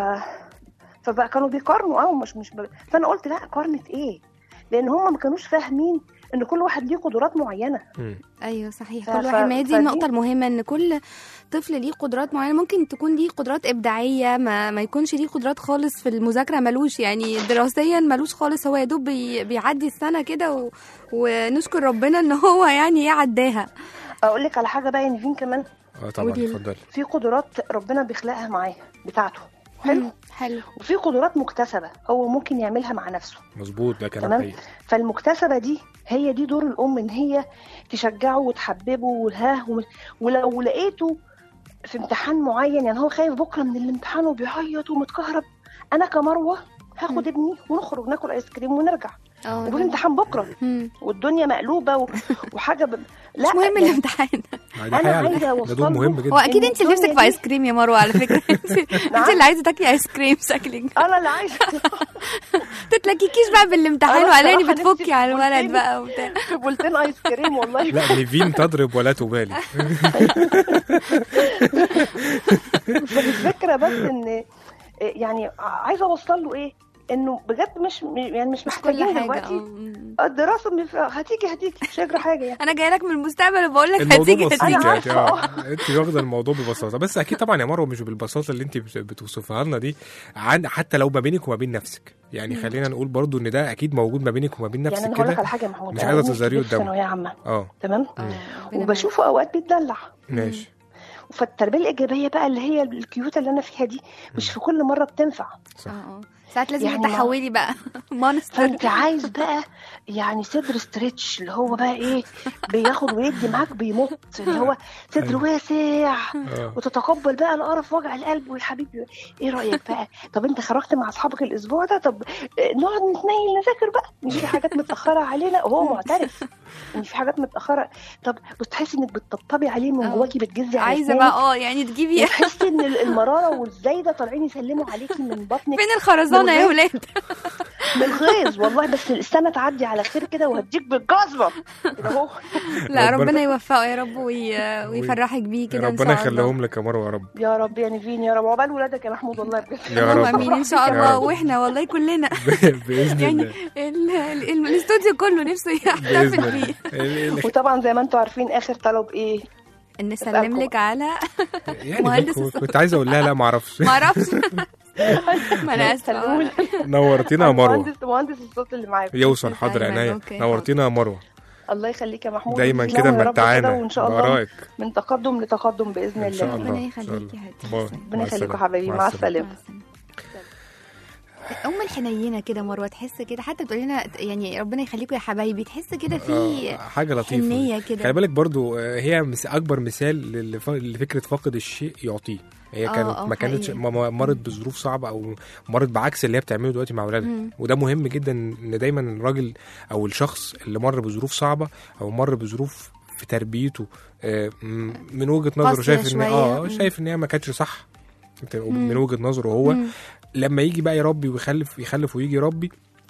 S5: فبقى كانوا بيقارنوا اه مش مش ب... فانا قلت لا قارنة ايه لان هم ما كانوش فاهمين ان كل واحد ليه قدرات معينه
S3: مم.
S2: ايوه صحيح
S5: ف-
S2: كل
S5: ف-
S2: واحد ما هي دي
S5: فدي-
S2: النقطه المهمه ان كل طفل ليه قدرات معينه ممكن تكون ليه قدرات ابداعيه ما, ما يكونش ليه قدرات خالص في المذاكره ملوش يعني دراسيا ملوش خالص هو يا دوب بي بيعدي السنه كده و... ونشكر ربنا ان هو يعني ايه عداها
S5: اقول لك على حاجه بقى يا نيفين كمان
S3: اه طبعا
S2: ودي ال-
S3: اتفضلي
S5: في قدرات ربنا بيخلقها معاه بتاعته حلو
S2: مم. حلو
S5: وفي قدرات مكتسبه هو ممكن يعملها مع نفسه
S3: مظبوط ده كلام
S5: تمام.
S3: حقيقي
S5: فالمكتسبه دي هي دي دور الام ان هي تشجعه وتحببه وها وم- ولو لقيته في امتحان معين يعني هو خايف بكره من الامتحان وبيعيط ومتكهرب انا كمروه هاخد ابني ونخرج ناكل ايس كريم ونرجع
S2: اه
S5: وفي امتحان بكره
S2: مم.
S5: والدنيا مقلوبه و... وحاجه ب... لا
S2: مش مهم
S5: يعني
S2: الامتحان
S3: آه،
S5: أنا
S3: ده حقيقي على
S5: عايزة
S3: فكرة. ده دور
S5: أوصله.
S3: مهم جدا
S2: هو اكيد انت اللي نفسك
S5: الدنيا
S2: في
S5: دي-
S2: ايس كريم يا مروه على فكره انت انت
S5: نعم؟
S2: اللي عايزه تاكلي ايس كريم شكلك
S5: انا اللي عايزه
S2: تتلككيش بقى بالامتحان
S5: أنا
S2: وقلاني
S5: بصراحة
S2: بتفكي
S5: نفسي
S2: على
S5: في
S2: الولد
S5: بولتين.
S2: بقى وبتاع
S5: في بولتين ايس كريم والله
S3: لا نيفين تضرب ولا تبالي
S5: الفكره بس ان يعني عايزه اوصل له ايه انه بجد مش يعني مش
S2: مش كل
S5: محتاجين
S2: حاجه اه
S5: دلوقتي
S2: مم.
S5: الدراسه مف- هتيجي هتيجي مش هيجرى حاجه يعني
S2: انا جايه لك من المستقبل وبقول لك
S3: الموضوع
S2: هتيجي
S3: بسيط
S2: هتيجي
S5: أنا
S3: يعني
S5: عارفة،
S3: اه انت واخده الموضوع ببساطه بس اكيد طبعا يا مروه مش بالبساطه اللي انت بت- بتوصفها لنا دي عن حتى لو ما بينك وما بين نفسك يعني خلينا نقول برضو ان ده اكيد موجود ما بينك وما بين
S5: يعني
S3: نفسك
S5: انا هقول لك
S3: كده
S5: على حاجه يا محمود
S3: مش
S5: أنا
S3: عايزة
S5: ابني
S3: تظهريه
S5: كبير في
S3: قدامه.
S5: ثانويه عامه
S3: اه
S5: تمام
S2: آه، ربنا
S5: وبشوفه اوقات بيتدلع
S3: ماشي
S5: فالتربيه الايجابيه بقى اللي هي الكيوته اللي انا فيها دي مش في كل مره بتنفع
S3: صح
S2: معاك. اه اه ساعات لازم
S5: يعني ما-
S2: تحولي بقى مونستر
S5: فانت عايز بقى يعني صدر ستريتش اللي هو بقى ايه بياخد ويدي معاك بيمط اللي هو صدر واسع
S3: آه.
S5: وتتقبل بقى القرف وجع القلب والحبيب ايه رايك بقى طب انت خرجت مع اصحابك الاسبوع ده طب آه، نقعد نتنيل نذاكر بقى مش في حاجات متاخره علينا وهو معترف ان في حاجات متاخره طب بتحسي انك بتطبطبي عليه من
S2: آه.
S5: جواكي بتجزي على
S2: عايزه
S5: أسنانك،
S2: بقى اه يعني تجيبي
S5: وتحسي ان المراره والزايده طالعين يسلموا عليكي من بطنك
S2: فين الخرزانه يا
S5: من
S2: ولاد
S5: من الغيظ والله بس السنه تعدي على خير كده وهديك بالجزمه كده اهو
S2: لا
S3: ربنا-
S2: ربنا يوفقه يا رب وي... ويفرحك بيه كده ان
S3: ربنا
S2: شاء الله
S3: يخليهم لك يا مروه يا رب
S5: يا رب يا نيفين يا رب عقبال ولادك يا محمود والله بجد
S3: يا
S2: اللهم
S3: رب
S2: امين ان شاء
S3: يا
S2: الله
S3: رب.
S2: واحنا والله كلنا
S3: باذن
S2: يعني
S3: الله
S2: ال... ال... ال... الاستوديو كله نفسه
S3: باذن
S2: يحتفل
S3: الله
S2: بيه
S3: ال- ال-
S5: وطبعا زي ما انتم عارفين اخر طلب ايه
S2: ان
S5: أسألكم
S2: نسلم لك على
S3: يعني
S2: مهندس
S3: كنت-
S2: الصوت.
S3: كنت عايز اقول لها لا ما اعرفش
S2: ما اعرفش ما انا اسفه
S3: نورتينا يا مروه
S5: مهندس مهندس الصوت اللي معاكم
S3: يوصل حاضر
S2: أيوة،
S3: عينيا
S2: أوكي.
S3: نورتينا يا مروه
S5: الله يخليك يا محمود
S3: دايما
S5: وتسلموا
S3: كده
S5: يا رب
S3: ممتعانا
S5: وان شاء الله
S3: وراك
S5: من تقدم لتقدم باذن
S3: ان شاء
S5: الله
S3: الله
S2: ربنا
S3: إن
S2: يخليك
S3: شاء
S2: يا
S3: الله.
S2: حبيبتي.
S3: باي.
S5: ربنا
S3: مع
S5: يخليكم
S3: السلامة.
S5: حبايبي مع السلامه
S2: مع السلامة. ام الحنينه كده مروه تحس كده حتى بتقولي لنا يعني ربنا يخليكم يا حبايبي تحس كده في
S3: آه، حاجه لطيفه
S2: حنيه
S3: خلي
S2: كده
S3: بالك برضو آه، هي مس- اكبر مثال للف- لفكره فاقد الشيء يعطيه هي
S2: آه،
S3: كانت
S2: آه،
S3: ما كانتش
S2: حقيقي.
S3: ما- ما- مرت بظروف صعبه او مرت بعكس اللي هي بتعمله دلوقتي مع اولادها
S2: مم.
S3: وده مهم جدا ان دايما الراجل او الشخص اللي مر بظروف صعبه او مر بظروف في تربيته آه، م- من وجهه نظره
S2: قاسية
S3: شايف ان
S2: شوية.
S3: اه
S2: مم.
S3: شايف ان هي ما كانتش صح انت-
S2: مم.
S3: من وجهه نظره هو
S2: مم.
S3: لما يجي بقى يربي ويخلف يخلف ويجي يربي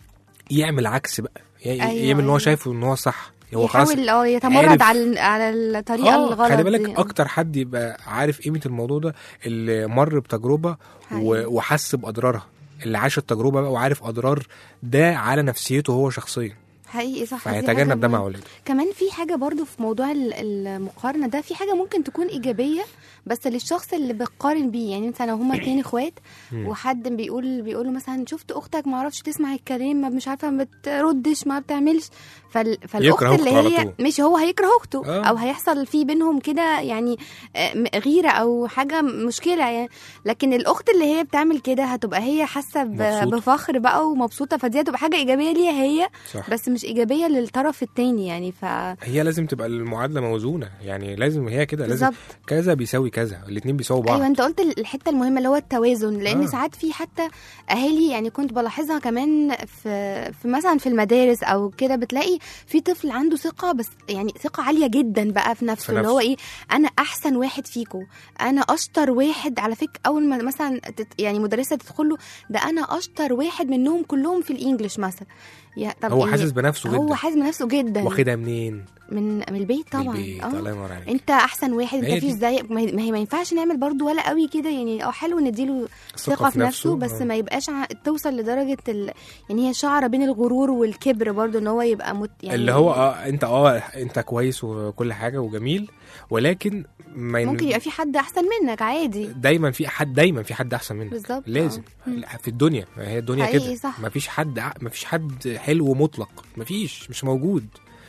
S3: يعمل عكس بقى يعني
S2: أيوة،
S3: يعمل ان هو
S2: أيوة.
S3: شايفه ان هو صح هو خلاص
S2: يحاول اه يتمرد
S3: عارف.
S2: على على الطريقه
S3: اه
S2: الغلط
S3: خلي بالك
S2: دي.
S3: اكتر حد يبقى عارف قيمه الموضوع ده اللي مر بتجربه
S2: حقيقي.
S3: و- وحس باضرارها اللي عاش التجربه بقى وعارف اضرار ده على نفسيته هو شخصيا
S2: حقيقي صح دي حاجة
S3: فهيتجنب ده مع
S2: مهمة.
S3: اولاده
S2: كمان في حاجه برضو في موضوع ال- المقارنه ده في حاجه ممكن تكون ايجابيه بس للشخص اللي بتقارن بيه يعني مثلا لو هما اتنين اخوات
S3: مم.
S2: وحد بيقول بيقول له مثلا شفت اختك ما اعرفش تسمع الكلام ما مش عارفه ما بتردش ما بتعملش فال... فالاخت
S3: يكره
S2: اللي
S3: أخته على
S2: هي
S3: طول.
S2: مش هو هيكره اخته
S3: آه.
S2: او هيحصل في بينهم كده يعني آه، م- غيره او حاجه مشكله يعني لكن الاخت اللي هي بتعمل كده هتبقى هي حاسه ب-
S3: مبسوطة.
S2: بفخر بقى ومبسوطه فدي هتبقى حاجه ايجابيه ليها هي
S3: صح
S2: بس مش ايجابيه للطرف التاني يعني ف
S3: هي لازم تبقى المعادله موزونه يعني لازم هي كده لازم
S2: بالظبط
S3: كذا بيساوي كذا الاثنين بيساووا بعض
S2: ايوه انت قلت الحته المهمه اللي هو التوازن لان
S3: آه.
S2: ساعات في حتى اهالي يعني كنت بلاحظها كمان في في مثلا في المدارس او كده بتلاقي في طفل عنده ثقه بس يعني ثقه عاليه جدا بقى في نفسه
S3: في
S2: اللي هو
S3: نفسه.
S2: ايه انا احسن واحد فيكم انا اشطر واحد على فكره اول ما مثلا تت يعني مدرسه تدخل له ده انا اشطر واحد منهم كلهم في الانجليش مثلا يا طب
S3: هو
S2: إيه؟
S3: حاسس بنفسه
S2: هو
S3: جدا
S2: حاسس بنفسه جدا
S3: واخدها منين
S2: من من البيت
S3: من
S2: طبعا
S3: البيت
S2: آه.
S3: الله ينور عليك
S2: انت احسن واحد
S3: هي
S2: انت فيش
S3: دي.
S2: زيك ما هي ما هي ما ينفعش نعمل برضو ولا قوي كده يعني اه حلو نديله ثقه في نفسه بس
S3: آه.
S2: ما يبقاش ع- توصل لدرجه ال... يعني هي شعره بين الغرور والكبر برضو ان هو يبقى مت... يعني
S3: اللي هو اه انت اه انت كويس وكل حاجه وجميل ولكن ما ين-
S2: ممكن يبقى في حد احسن منك عادي
S3: دايما في حد دايما في حد احسن منك
S2: بالظبط
S3: لازم
S2: آه. مم.
S3: في الدنيا هي الدنيا
S2: حقيقي
S3: كده
S2: صح.
S3: مفيش حد ع- مفيش حد حلو مطلق مفيش مش موجود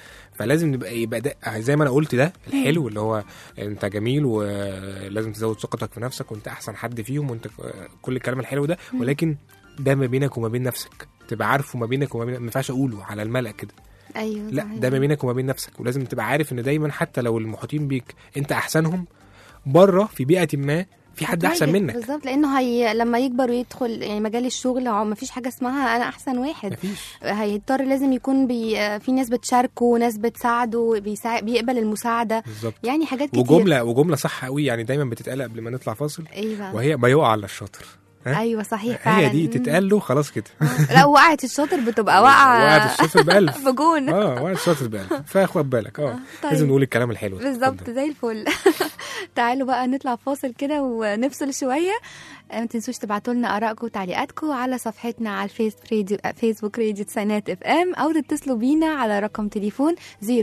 S3: فلازم نبقى يبقى ده زي ما انا قلت ده الحلو اللي هو انت جميل ولازم تزود ثقتك في نفسك وانت احسن حد فيهم وانت كل الكلام الحلو ده
S2: مم.
S3: ولكن ده ما بينك وما بين نفسك تبقى عارفه ما بينك وما بين ما ينفعش اقوله على الملأ كده
S2: ايوه
S3: لا
S2: صحيح.
S3: ده ما بينك وما بين نفسك ولازم تبقى عارف ان دايما حتى لو المحيطين بيك انت احسنهم بره في بيئه ما في حد احسن
S2: هتواجه.
S3: منك
S2: بالظبط لانه هي لما يكبر ويدخل يعني مجال الشغل هو ما فيش حاجه اسمها انا احسن واحد
S3: مفيش
S2: هيضطر لازم يكون بي... في ناس بتشاركه ناس بتساعده بيساع... بيقبل المساعده
S3: بالظبط
S2: يعني حاجات كتير
S3: وجمله وجمله صح قوي يعني دايما بتتقال قبل ما نطلع فاصل
S2: ايوه
S3: وهي ما يقع على الشاطر ها؟
S2: ايوه صحيح فعلا
S3: هي دي
S2: مم.
S3: تتقال له خلاص كده
S2: لا وقعت الشاطر بتبقى واقعه
S3: وقعت الشاطر بألف
S2: في جون
S3: اه وقعت الشاطر بألف فاخد بالك اه
S2: طيب.
S3: لازم نقول الكلام الحلو ده.
S2: بالظبط
S3: اتفضل.
S2: زي الفل تعالوا بقى نطلع فاصل كده ونفصل شويه آه، ما تنسوش تبعتوا لنا ارائكم وتعليقاتكم على صفحتنا على الفيس راديو آه، فيسبوك راديو تسعينات اف ام او تتصلوا بينا على رقم تليفون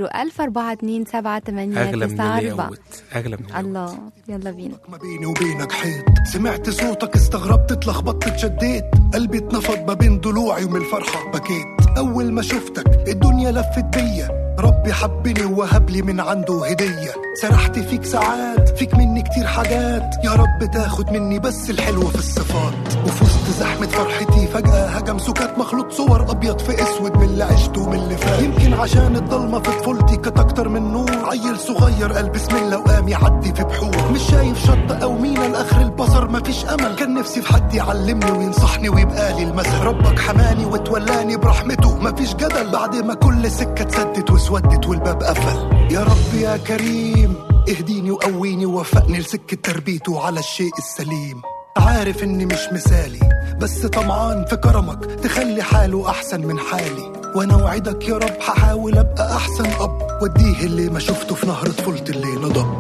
S2: 010427889
S3: اغلى من اللي يقوت اغلى من اللي يقوت.
S2: الله يلا بينا
S6: ما بيني وبينك حيط سمعت صوتك استغربت اتلخبطت اتشديت قلبي اتنفض ما بين ضلوعي ومن الفرحة بكيت أول ما شفتك الدنيا لفت بيا رب ربي حبني ووهب لي من عنده هدية سرحت فيك ساعات فيك مني كتير حاجات يا رب تاخد مني بس الحلو في الصفات وفي وسط زحمة فرحتي فجأة هجم سكات مخلوط صور أبيض في أسود من اللي عشته ومن اللي فات يمكن عشان الضلمة في طفولتي كانت أكتر من نور عيل صغير قال بسم الله وقام يعدي في بحور مش شايف شط أو مينا لآخر البصر مفيش أمل كان نفسي في حد يعلمني وينصحني ويبقى لي المثل ربك حماني وتولاني برحمته مفيش جدل بعد ما كل سكة اتسدت واسودت والباب قفل يا رب يا كريم اهديني وقويني ووفقني لسكة تربيته على الشيء السليم عارف اني مش مثالي بس طمعان في كرمك تخلي حاله احسن من حالي وانا وعدك يا رب هحاول ابقى احسن اب واديه اللي ما شفته في نهر طفولتي اللي نضب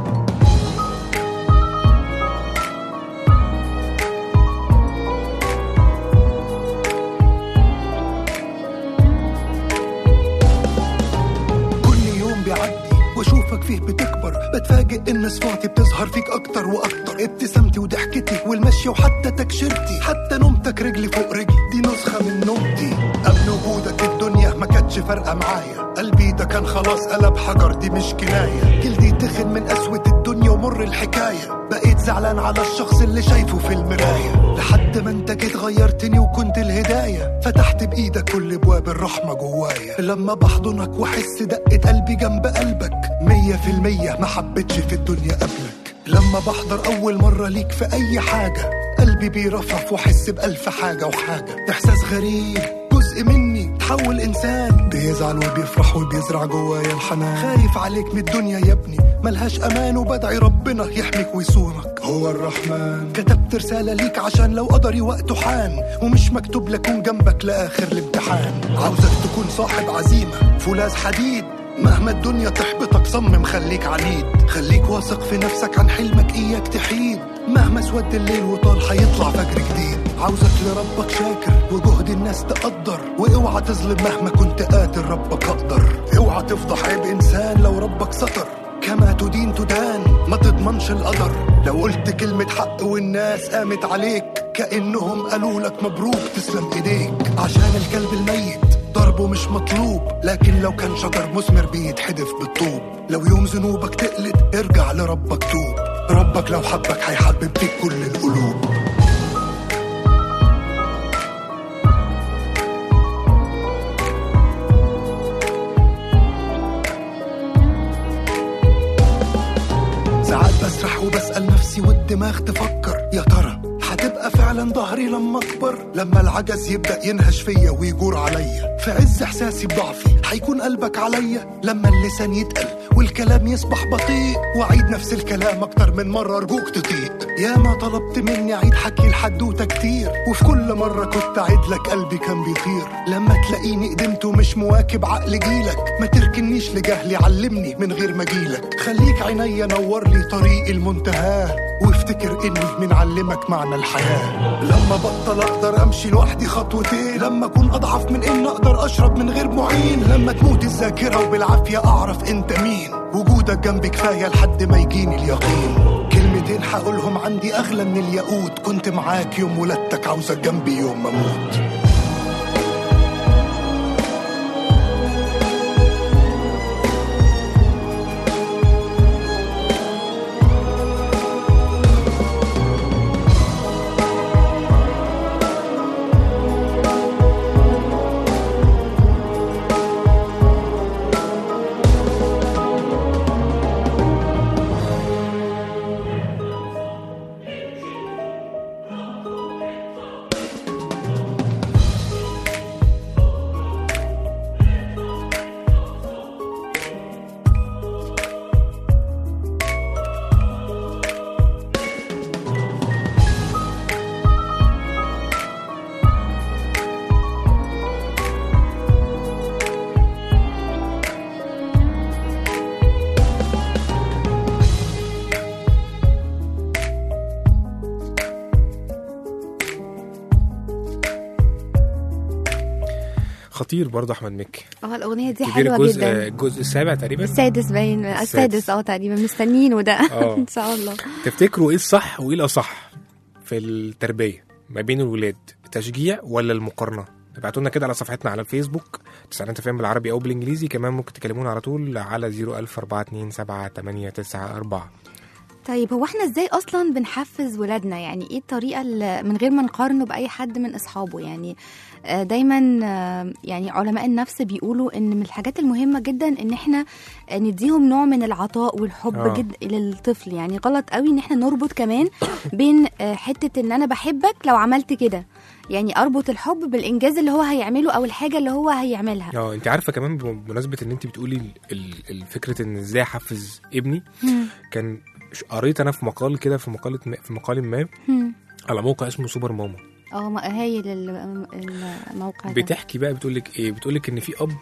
S6: كل يوم بيعدي واشوفك فيه بتكبر بتفاجئ ان صفاتي بتظهر فيك اكتر واكتر ابتسامتي وضحكتي والمشي وحتى تكشيرتي حتى نومتك رجلي فوق رجلي دي نسخه من نومتي قبل وجودك الدنيا ما كانتش فارقه معايا قلبي ده كان خلاص قلب حجر دي مش كنايه جلدي تخن من قسوه الدنيا ومر الحكايه بقيت زعلان على الشخص اللي شايفه في المرايه لحد ما انت جيت غيرتني وكنت الهدايه فتحت بايدك كل ابواب الرحمه جوايا لما بحضنك واحس دقه قلبي جنب قلبك مية في المية ما حبيتش في الدنيا قبلك لما بحضر أول مرة ليك في أي حاجة قلبي بيرفرف وأحس بألف حاجة وحاجة إحساس غريب جزء مني تحول إنسان بيزعل وبيفرح وبيزرع جوايا الحنان خايف عليك من الدنيا يا ابني ملهاش أمان وبدعي ربنا يحميك ويصونك هو الرحمن كتبت رسالة ليك عشان لو قدري وقته حان ومش مكتوب لكون جنبك لآخر الامتحان عاوزك تكون صاحب عزيمة فولاذ حديد مهما الدنيا تحبطك صمم خليك عنيد خليك واثق في نفسك عن حلمك اياك تحيد مهما اسود الليل وطال هيطلع فجر جديد عاوزك لربك شاكر وجهد الناس تقدر واوعى تظلم مهما كنت قادر ربك اقدر اوعى تفضح عيب انسان لو ربك ستر كما تدين تدان ما تضمنش القدر لو قلت كلمة حق والناس قامت عليك كأنهم قالوا لك مبروك تسلم ايديك عشان الكلب الميت ضربه مش مطلوب لكن لو كان شجر مثمر بيتحدف بالطوب لو يوم ذنوبك تقلد ارجع لربك توب ربك لو حبك هيحبب فيك كل القلوب ساعات بسرح وبسأل نفسي والدماغ تفكر يا ترى هتبقى فعلا ظهري لما اكبر لما العجز يبدا ينهش فيا ويجور عليا في عز احساسي بضعفي هيكون قلبك عليا لما اللسان يتقل والكلام يصبح بطيء واعيد نفس الكلام اكتر من مره ارجوك تطيق يا ما طلبت مني اعيد حكي الحدوته كتير وفي كل مره كنت اعيد لك قلبي كان بيطير لما تلاقيني قدمت ومش مواكب عقل جيلك ما تركنيش لجهلي علمني من غير ما جيلك خليك عينيا نور لي طريق المنتهى وافتكر اني من علمك معنى الحياه لما بطل اقدر امشي لوحدي خطوتين لما اكون اضعف من ان اقدر اشرب من غير معين لما تموت الذاكره وبالعافيه اعرف انت مين وجودك جنبي كفايه لحد ما يجيني اليقين كلمتين هقولهم عندي اغلى من الياقوت كنت معاك يوم ولادتك عاوزك جنبي يوم ما اموت
S3: خطير برضه احمد مكي
S2: اه الاغنيه دي
S3: كبير
S2: حلوه
S3: الجزء
S2: جدا
S3: الجزء السابع تقريبا
S2: السادس باين السادس اه تقريبا مستنيينه ده
S3: آه.
S2: ان شاء الله
S3: تفتكروا ايه الصح وايه الاصح في التربيه ما بين الولاد التشجيع ولا المقارنه ابعتوا لنا كده على صفحتنا على الفيسبوك تسعينات فهم بالعربي او بالانجليزي كمان ممكن تكلمونا على طول على 00427
S2: طيب هو احنا ازاي اصلا بنحفز ولادنا يعني ايه الطريقه اللي من غير ما نقارنه باي حد من اصحابه يعني آه، دايما آه، يعني علماء النفس بيقولوا ان من الحاجات المهمه جدا ان احنا آه، نديهم نوع من العطاء والحب
S3: آه.
S2: جد للطفل يعني غلط قوي ان احنا نربط كمان بين آه، حته ان انا بحبك لو عملت كده يعني اربط الحب بالانجاز اللي هو هيعمله او الحاجه اللي هو هيعملها
S3: اه انت عارفه كمان بمناسبه ان انت بتقولي ال- ال- الفكره ان ازاي احفز ابني
S2: مم.
S3: كان ش- قريت انا في مقال كده في مقاله م- في مقال ما
S2: مم.
S3: على موقع اسمه سوبر ماما
S2: اه ما- هايل ال- الموقع ده
S3: بتحكي بقى بتقول لك ايه بتقول لك ان في اب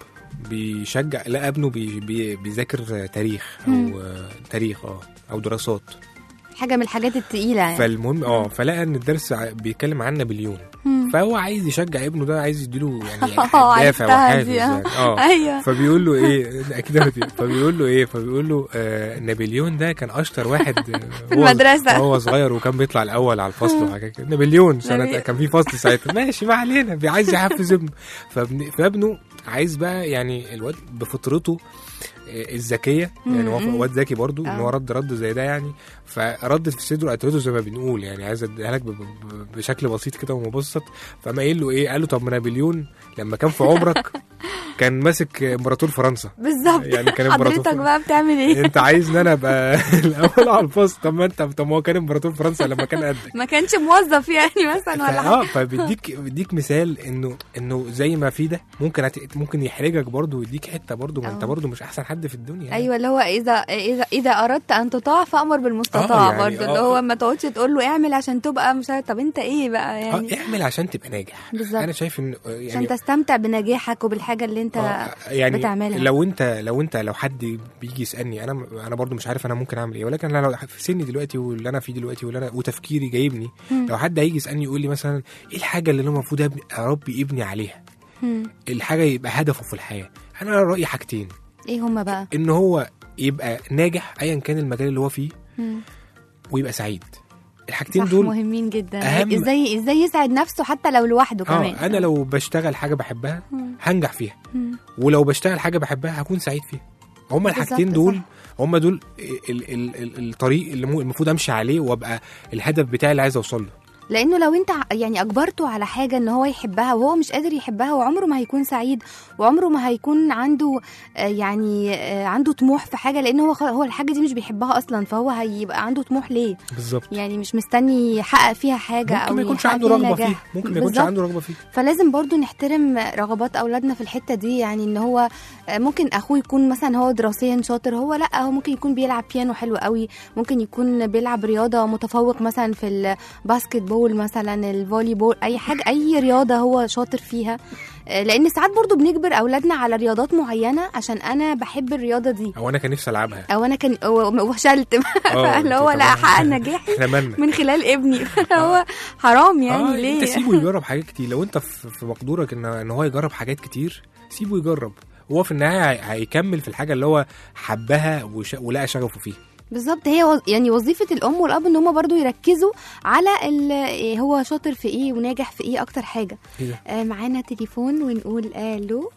S3: بيشجع لا ابنه بي بي بيذاكر تاريخ او
S2: مم.
S3: آه، تاريخ اه او دراسات
S2: حاجه من الحاجات التقيله يعني
S3: فالمهم اه فلقى ان الدرس ع- بيتكلم عن نابليون
S2: مم.
S3: فهو عايز يشجع ابنه ده عايز يديله يعني
S2: اه
S3: دافع
S2: عرفتها
S3: وحافز
S2: دي،
S3: يعني اه
S2: ايوه
S3: فبيقول له ايه اكيد عرفتي. فبيقول له ايه فبيقول له آه نابليون ده كان اشطر واحد آه،
S2: في
S3: وهو-
S2: المدرسة.
S3: وهو صغير وكان بيطلع الاول على الفصل وحاجات كده نابليون سنه
S2: نابليون.
S3: كان في فصل ساعتها ماشي ما علينا بي- عايز يحفز ابنه فابن فابنه عايز بقى يعني الواد بفطرته آه، الذكيه يعني هو
S2: مم.
S3: واد ذكي برضو ان هو
S2: آه.
S3: رد رد زي ده يعني فردت في صدره قتلته زي ما بنقول يعني عايز اديها لك ب- ب- بشكل بسيط كده ومبسط فقام قايل له ايه قال له طب ما نابليون لما كان في عمرك كان ماسك امبراطور فرنسا
S2: بالظبط
S3: يعني كان امبراطور
S2: حضرتك
S3: فرنسا.
S2: بقى بتعمل ايه
S3: انت عايزني انا ابقى الاول على الفصل طب ما انت طب ما هو كان امبراطور فرنسا لما كان قدك
S2: ما كانش موظف يعني مثلا ولا حاجه
S3: اه فبيديك بيديك مثال انه انه زي ما في ده ممكن هت... ممكن يحرجك برضه ويديك حته برضه ما انت
S2: اه.
S3: برضه مش احسن حد في الدنيا يعني.
S2: ايوه اللي هو اذا اذا اذا اردت ان تطاع فامر بالمستطاع
S3: اه، يعني
S2: برضه اللي
S3: اه.
S2: هو ما تقعدش تقول له اعمل عشان تبقى مش عارف طب انت ايه بقى يعني
S3: اه اعمل عشان تبقى ناجح
S2: بالظبط.
S3: انا شايف ان
S2: عشان
S3: يعني
S2: تستمتع بنجاحك وبالحاجه اللي انت
S3: آه، يعني
S2: بتعملها.
S3: لو انت لو انت لو حد بيجي يسالني انا انا برضو مش عارف انا ممكن اعمل ايه ولكن انا لو في سني دلوقتي واللي انا فيه دلوقتي واللي انا وتفكيري جايبني
S2: مم.
S3: لو حد هيجي يسالني يقول لي مثلا ايه الحاجه اللي انا المفروض أبني- اربي ابني عليها
S2: مم.
S3: الحاجه يبقى هدفه في الحياه انا رايي حاجتين
S2: ايه هما بقى
S3: ان هو يبقى ناجح ايا كان المجال اللي هو فيه
S2: مم.
S3: ويبقى سعيد الحاجتين
S2: صح
S3: دول
S2: مهمين جدا
S3: أهم-
S2: ازاي ازاي يسعد نفسه حتى لو لوحده كمان
S3: اه انا لو بشتغل حاجه بحبها
S2: مم.
S3: هنجح فيها
S2: مم.
S3: ولو بشتغل حاجه بحبها هكون سعيد فيها هما الحاجتين
S2: بالظبط،
S3: دول
S2: صح.
S3: هما دول ال ال ال الطريق اللي مو- المفروض امشي عليه وابقى الهدف بتاعي اللي عايز اوصل له
S2: لانه لو انت ع- يعني اجبرته على حاجه ان هو يحبها وهو مش قادر يحبها وعمره ما هيكون سعيد وعمره ما هيكون عنده آه، يعني آه، عنده طموح في حاجه لان هو خ- هو الحاجه دي مش بيحبها اصلا فهو هيبقى عنده طموح ليه
S3: بالظبط
S2: يعني مش مستني يحقق فيها حاجه او
S3: ممكن ما يكونش
S2: يحقق
S3: عنده
S2: فيها
S3: رغبه
S2: نجاح.
S3: فيه ممكن ما يكونش
S2: بالظبط.
S3: عنده رغبه فيه
S2: فلازم برضو نحترم رغبات اولادنا في الحته دي يعني ان هو آه، ممكن اخوه يكون مثلا هو دراسيا شاطر هو لا هو ممكن يكون بيلعب بيانو حلو قوي ممكن يكون بيلعب رياضه متفوق مثلا في الباسكت بول مثلا الفولي بول اي حاجه اي رياضه هو شاطر فيها آه، لان ساعات برضو بنجبر اولادنا على رياضات معينه عشان انا بحب الرياضه دي
S3: او انا كان نفسي العبها
S2: او انا كان و- وفشلت
S3: اه،
S2: اللي هو
S3: انت
S2: لا
S3: طبعا-
S2: احقق نجاحي
S3: احنا مالنا
S2: من خلال ابني هو حرام يعني
S3: اه
S2: ليه
S3: انت سيبه يجرب حاجات كتير لو انت في في مقدورك ان ان هو يجرب حاجات كتير سيبه يجرب هو في النهايه هي- هيكمل في الحاجه اللي هو حبها وش... ولقى شغفه فيها
S2: بالظبط هي وظ... يعني وظيفه الام والاب ان هم برضو يركزوا على ال... إيه هو شاطر في ايه وناجح في ايه اكتر حاجه
S3: ايه ده؟
S2: آه معانا تليفون ونقول الو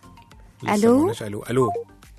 S3: لسه
S2: ألو؟
S3: ما قلناش الو الو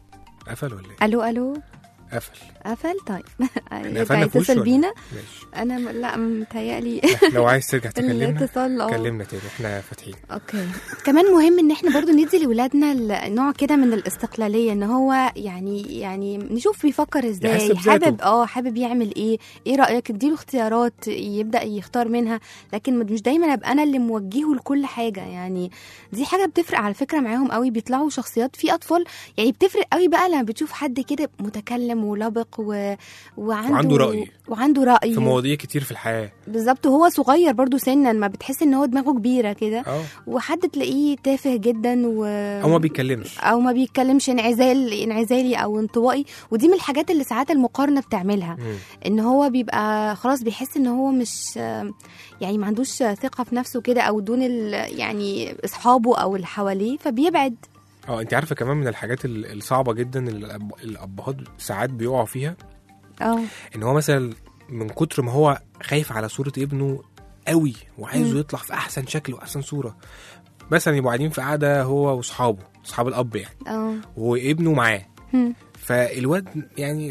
S3: قفل ولا ايه؟
S2: الو الو
S3: قفل
S2: قفل طيب
S3: احنا
S2: يرجع
S3: قفلنا في وشه
S2: يتصل
S3: ولا
S2: بينا
S3: إيه؟ ماشي
S2: انا م- لا متهيألي
S3: لو عايز ترجع تكلمنا
S2: الاتصال اه
S3: كلمنا تاني احنا فاتحين
S2: اوكي كمان مهم ان احنا برضو ندي لاولادنا ال- نوع كده من الاستقلاليه ان هو يعني يعني نشوف بيفكر
S3: يحس
S2: ازاي
S3: بذاته.
S2: حابب اه حابب يعمل ايه ايه رايك اديله اختيارات يبدا يختار منها لكن مش دايما ابقى انا اللي موجهه لكل حاجه يعني دي حاجه بتفرق على فكره معاهم قوي بيطلعوا شخصيات في اطفال يعني بتفرق قوي بقى لما بتشوف حد كده متكلم ولبق و... وعنده
S3: وعنده رأي.
S2: وعنده راي
S3: في مواضيع كتير في الحياه
S2: بالظبط وهو صغير برضو سنا ما بتحس ان هو دماغه كبيره كده
S3: اه
S2: وحد تلاقيه تافه جدا و
S3: او ما بيتكلمش
S2: او ما بيتكلمش انعزال انعزالي او انطوائي ودي من الحاجات اللي ساعات المقارنه بتعملها
S3: مم.
S2: ان هو بيبقى خلاص بيحس ان هو مش يعني ما عندوش ثقه في نفسه كده او دون ال- يعني اصحابه او اللي حواليه فبيبعد
S3: اه انت عارفه كمان من الحاجات ال- الصعبه جدا اللي الأب- الابهات ساعات بيقعوا فيها
S2: اه
S3: ان هو مثلا من كتر ما هو خايف على صوره ابنه قوي وعايزه
S2: مم.
S3: يطلع في احسن شكل واحسن صوره مثلا يبقوا قاعدين في قعده هو واصحابه اصحاب الاب يعني
S2: اه
S3: وابنه معاه
S2: هم.
S3: فالواد يعني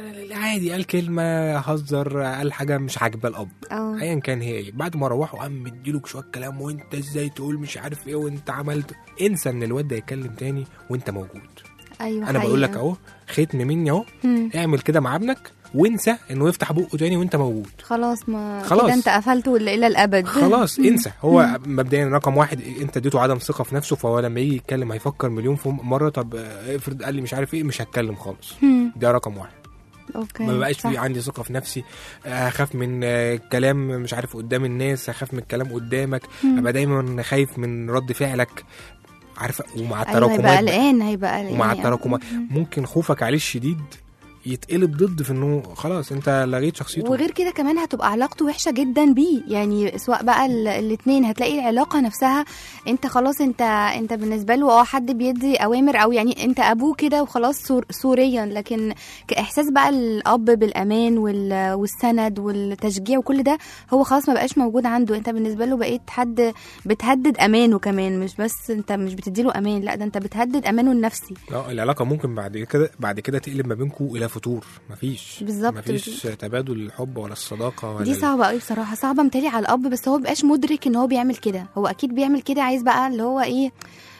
S3: عادي قال كلمه هزر قال حاجه مش عاجبه الاب
S2: اه
S3: ايا كان هي ايه بعد ما روحوا قام مديله شويه كلام وانت ازاي تقول مش عارف ايه وانت عملت انسى ان الواد ده يتكلم تاني وانت موجود
S2: ايوه
S3: انا بقول لك
S2: حقيقة.
S3: اهو ختم مني اهو
S2: هم.
S3: اعمل كده مع ابنك وانسى انه يفتح بقه تاني وانت موجود
S2: خلاص ما
S3: خلاص.
S2: كده انت قفلته الى إلى الابد
S3: خلاص انسى هو مبدئيا رقم واحد انت اديته عدم ثقه في نفسه فهو لما يجي يتكلم هيفكر مليون في مره طب اه، افرض قال لي مش عارف ايه مش هتكلم خالص
S2: هم.
S3: ده رقم واحد
S2: اوكي
S3: ما بقاش
S2: صح.
S3: في عندي ثقه في نفسي آه، هخاف من آه، كلام مش عارف قدام الناس هخاف من الكلام قدامك
S2: مم.
S3: ابقى دايما خايف من رد فعلك عارفه ومع
S2: ايوه هيبقى
S3: التراكمات بقى-
S2: قلقان هيبقى قلقان
S3: ومع
S2: يعني.
S3: التراكمات ممكن خوفك عليه الشديد يتقلب ضد في انه خلاص انت لغيت شخصيته
S2: وغير كده كمان هتبقى علاقته وحشه جدا بيه يعني سواء بقى الاثنين هتلاقي العلاقه نفسها انت خلاص انت انت بالنسبه له اه حد بيدي اوامر او يعني انت ابوه كده وخلاص سور سوريا لكن كاحساس بقى الاب بالامان وال- والسند والتشجيع وكل ده هو خلاص ما بقاش موجود عنده انت بالنسبه له بقيت حد بتهدد امانه كمان مش بس انت مش بتديله امان لا ده انت بتهدد امانه النفسي
S3: اه العلاقه ممكن بعد كده بعد كده تقلب ما بينكم الى فتور مفيش
S2: بالظبط.
S3: مفيش تبادل الحب ولا الصداقه ولا
S2: دي صعبة قوي بصراحة صعبة متهيألي على الأب بس هو مبقاش مدرك إن هو بيعمل كده هو أكيد بيعمل كده عايز بقى اللي هو إيه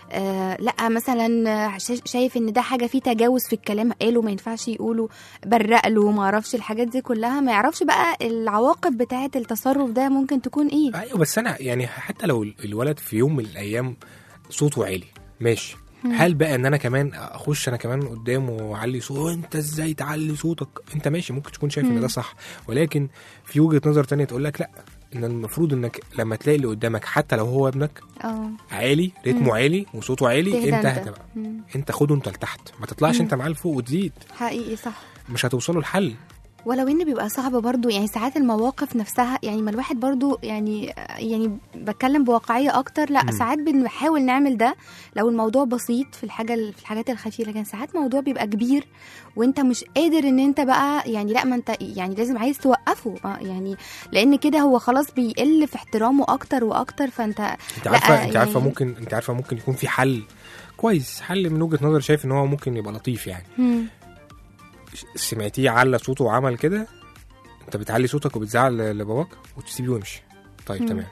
S2: آه لا مثلا آه، شا- شايف ان ده حاجه فيه تجاوز في الكلام قاله ما ينفعش يقوله برق له ما اعرفش الحاجات دي كلها ما يعرفش بقى العواقب بتاعه التصرف ده ممكن تكون ايه
S3: ايوه بس انا يعني حتى لو الولد في يوم من الايام صوته عالي ماشي هل بقى ان انا كمان اخش انا كمان قدامه واعلي صوت انت ازاي تعلي صوتك انت ماشي ممكن تكون شايف ان ده صح ولكن في وجهه نظر تانية تقول لك لا ان المفروض انك لما تلاقي اللي قدامك حتى لو هو ابنك
S2: اه
S3: عالي رتمه عالي وصوته عالي
S2: تهدى
S3: انت
S2: انت.
S3: اهدى بقى
S2: مم.
S3: انت خده انت لتحت ما تطلعش انت معاه لفوق وتزيد
S2: حقيقي صح
S3: مش هتوصلوا لحل
S2: ولو ان بيبقى صعب برضو يعني ساعات المواقف نفسها يعني ما الواحد برضو يعني يعني بتكلم بواقعيه اكتر لا
S3: مم.
S2: ساعات بنحاول نعمل ده لو الموضوع بسيط في الحاجه في الحاجات الخفيفه لكن ساعات موضوع بيبقى كبير وانت مش قادر ان انت بقى يعني لا ما انت يعني لازم عايز توقفه آه، يعني لان كده هو خلاص بيقل في احترامه اكتر واكتر فانت
S3: انت
S2: لا،
S3: عارفه انت عارفه
S2: يعني-
S3: ممكن انت عارفه ممكن يكون في حل كويس حل من وجهه نظر شايف ان هو ممكن يبقى لطيف يعني
S2: مم.
S3: سمعتيه على صوته وعمل كده انت بتعلي صوتك وبتزعل ل- لباباك وتسيبيه ويمشي طيب
S2: مم.
S3: تمام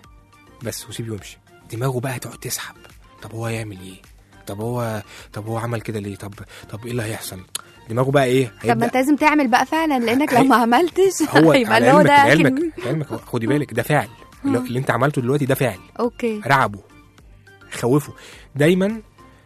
S3: بس وسيبيه ويمشي دماغه بقى هتقعد تسحب طب هو يعمل ايه طب هو طب هو عمل كده ليه طب طب ايه اللي هيحصل دماغه بقى ايه
S2: طب ما انت
S3: هيبدا
S2: لازم تعمل بقى فعلا لانك لو
S3: هي-
S2: ما عملتش
S3: هو
S2: هيبقى
S3: على
S2: اللي هو
S3: علمك
S2: ده
S3: علمك
S2: كلمة.
S3: علمك خدي بالك ده فعل اللي اللي انت عملته دلوقتي ده فعل
S2: اوكي
S3: رعبه خوفه دايما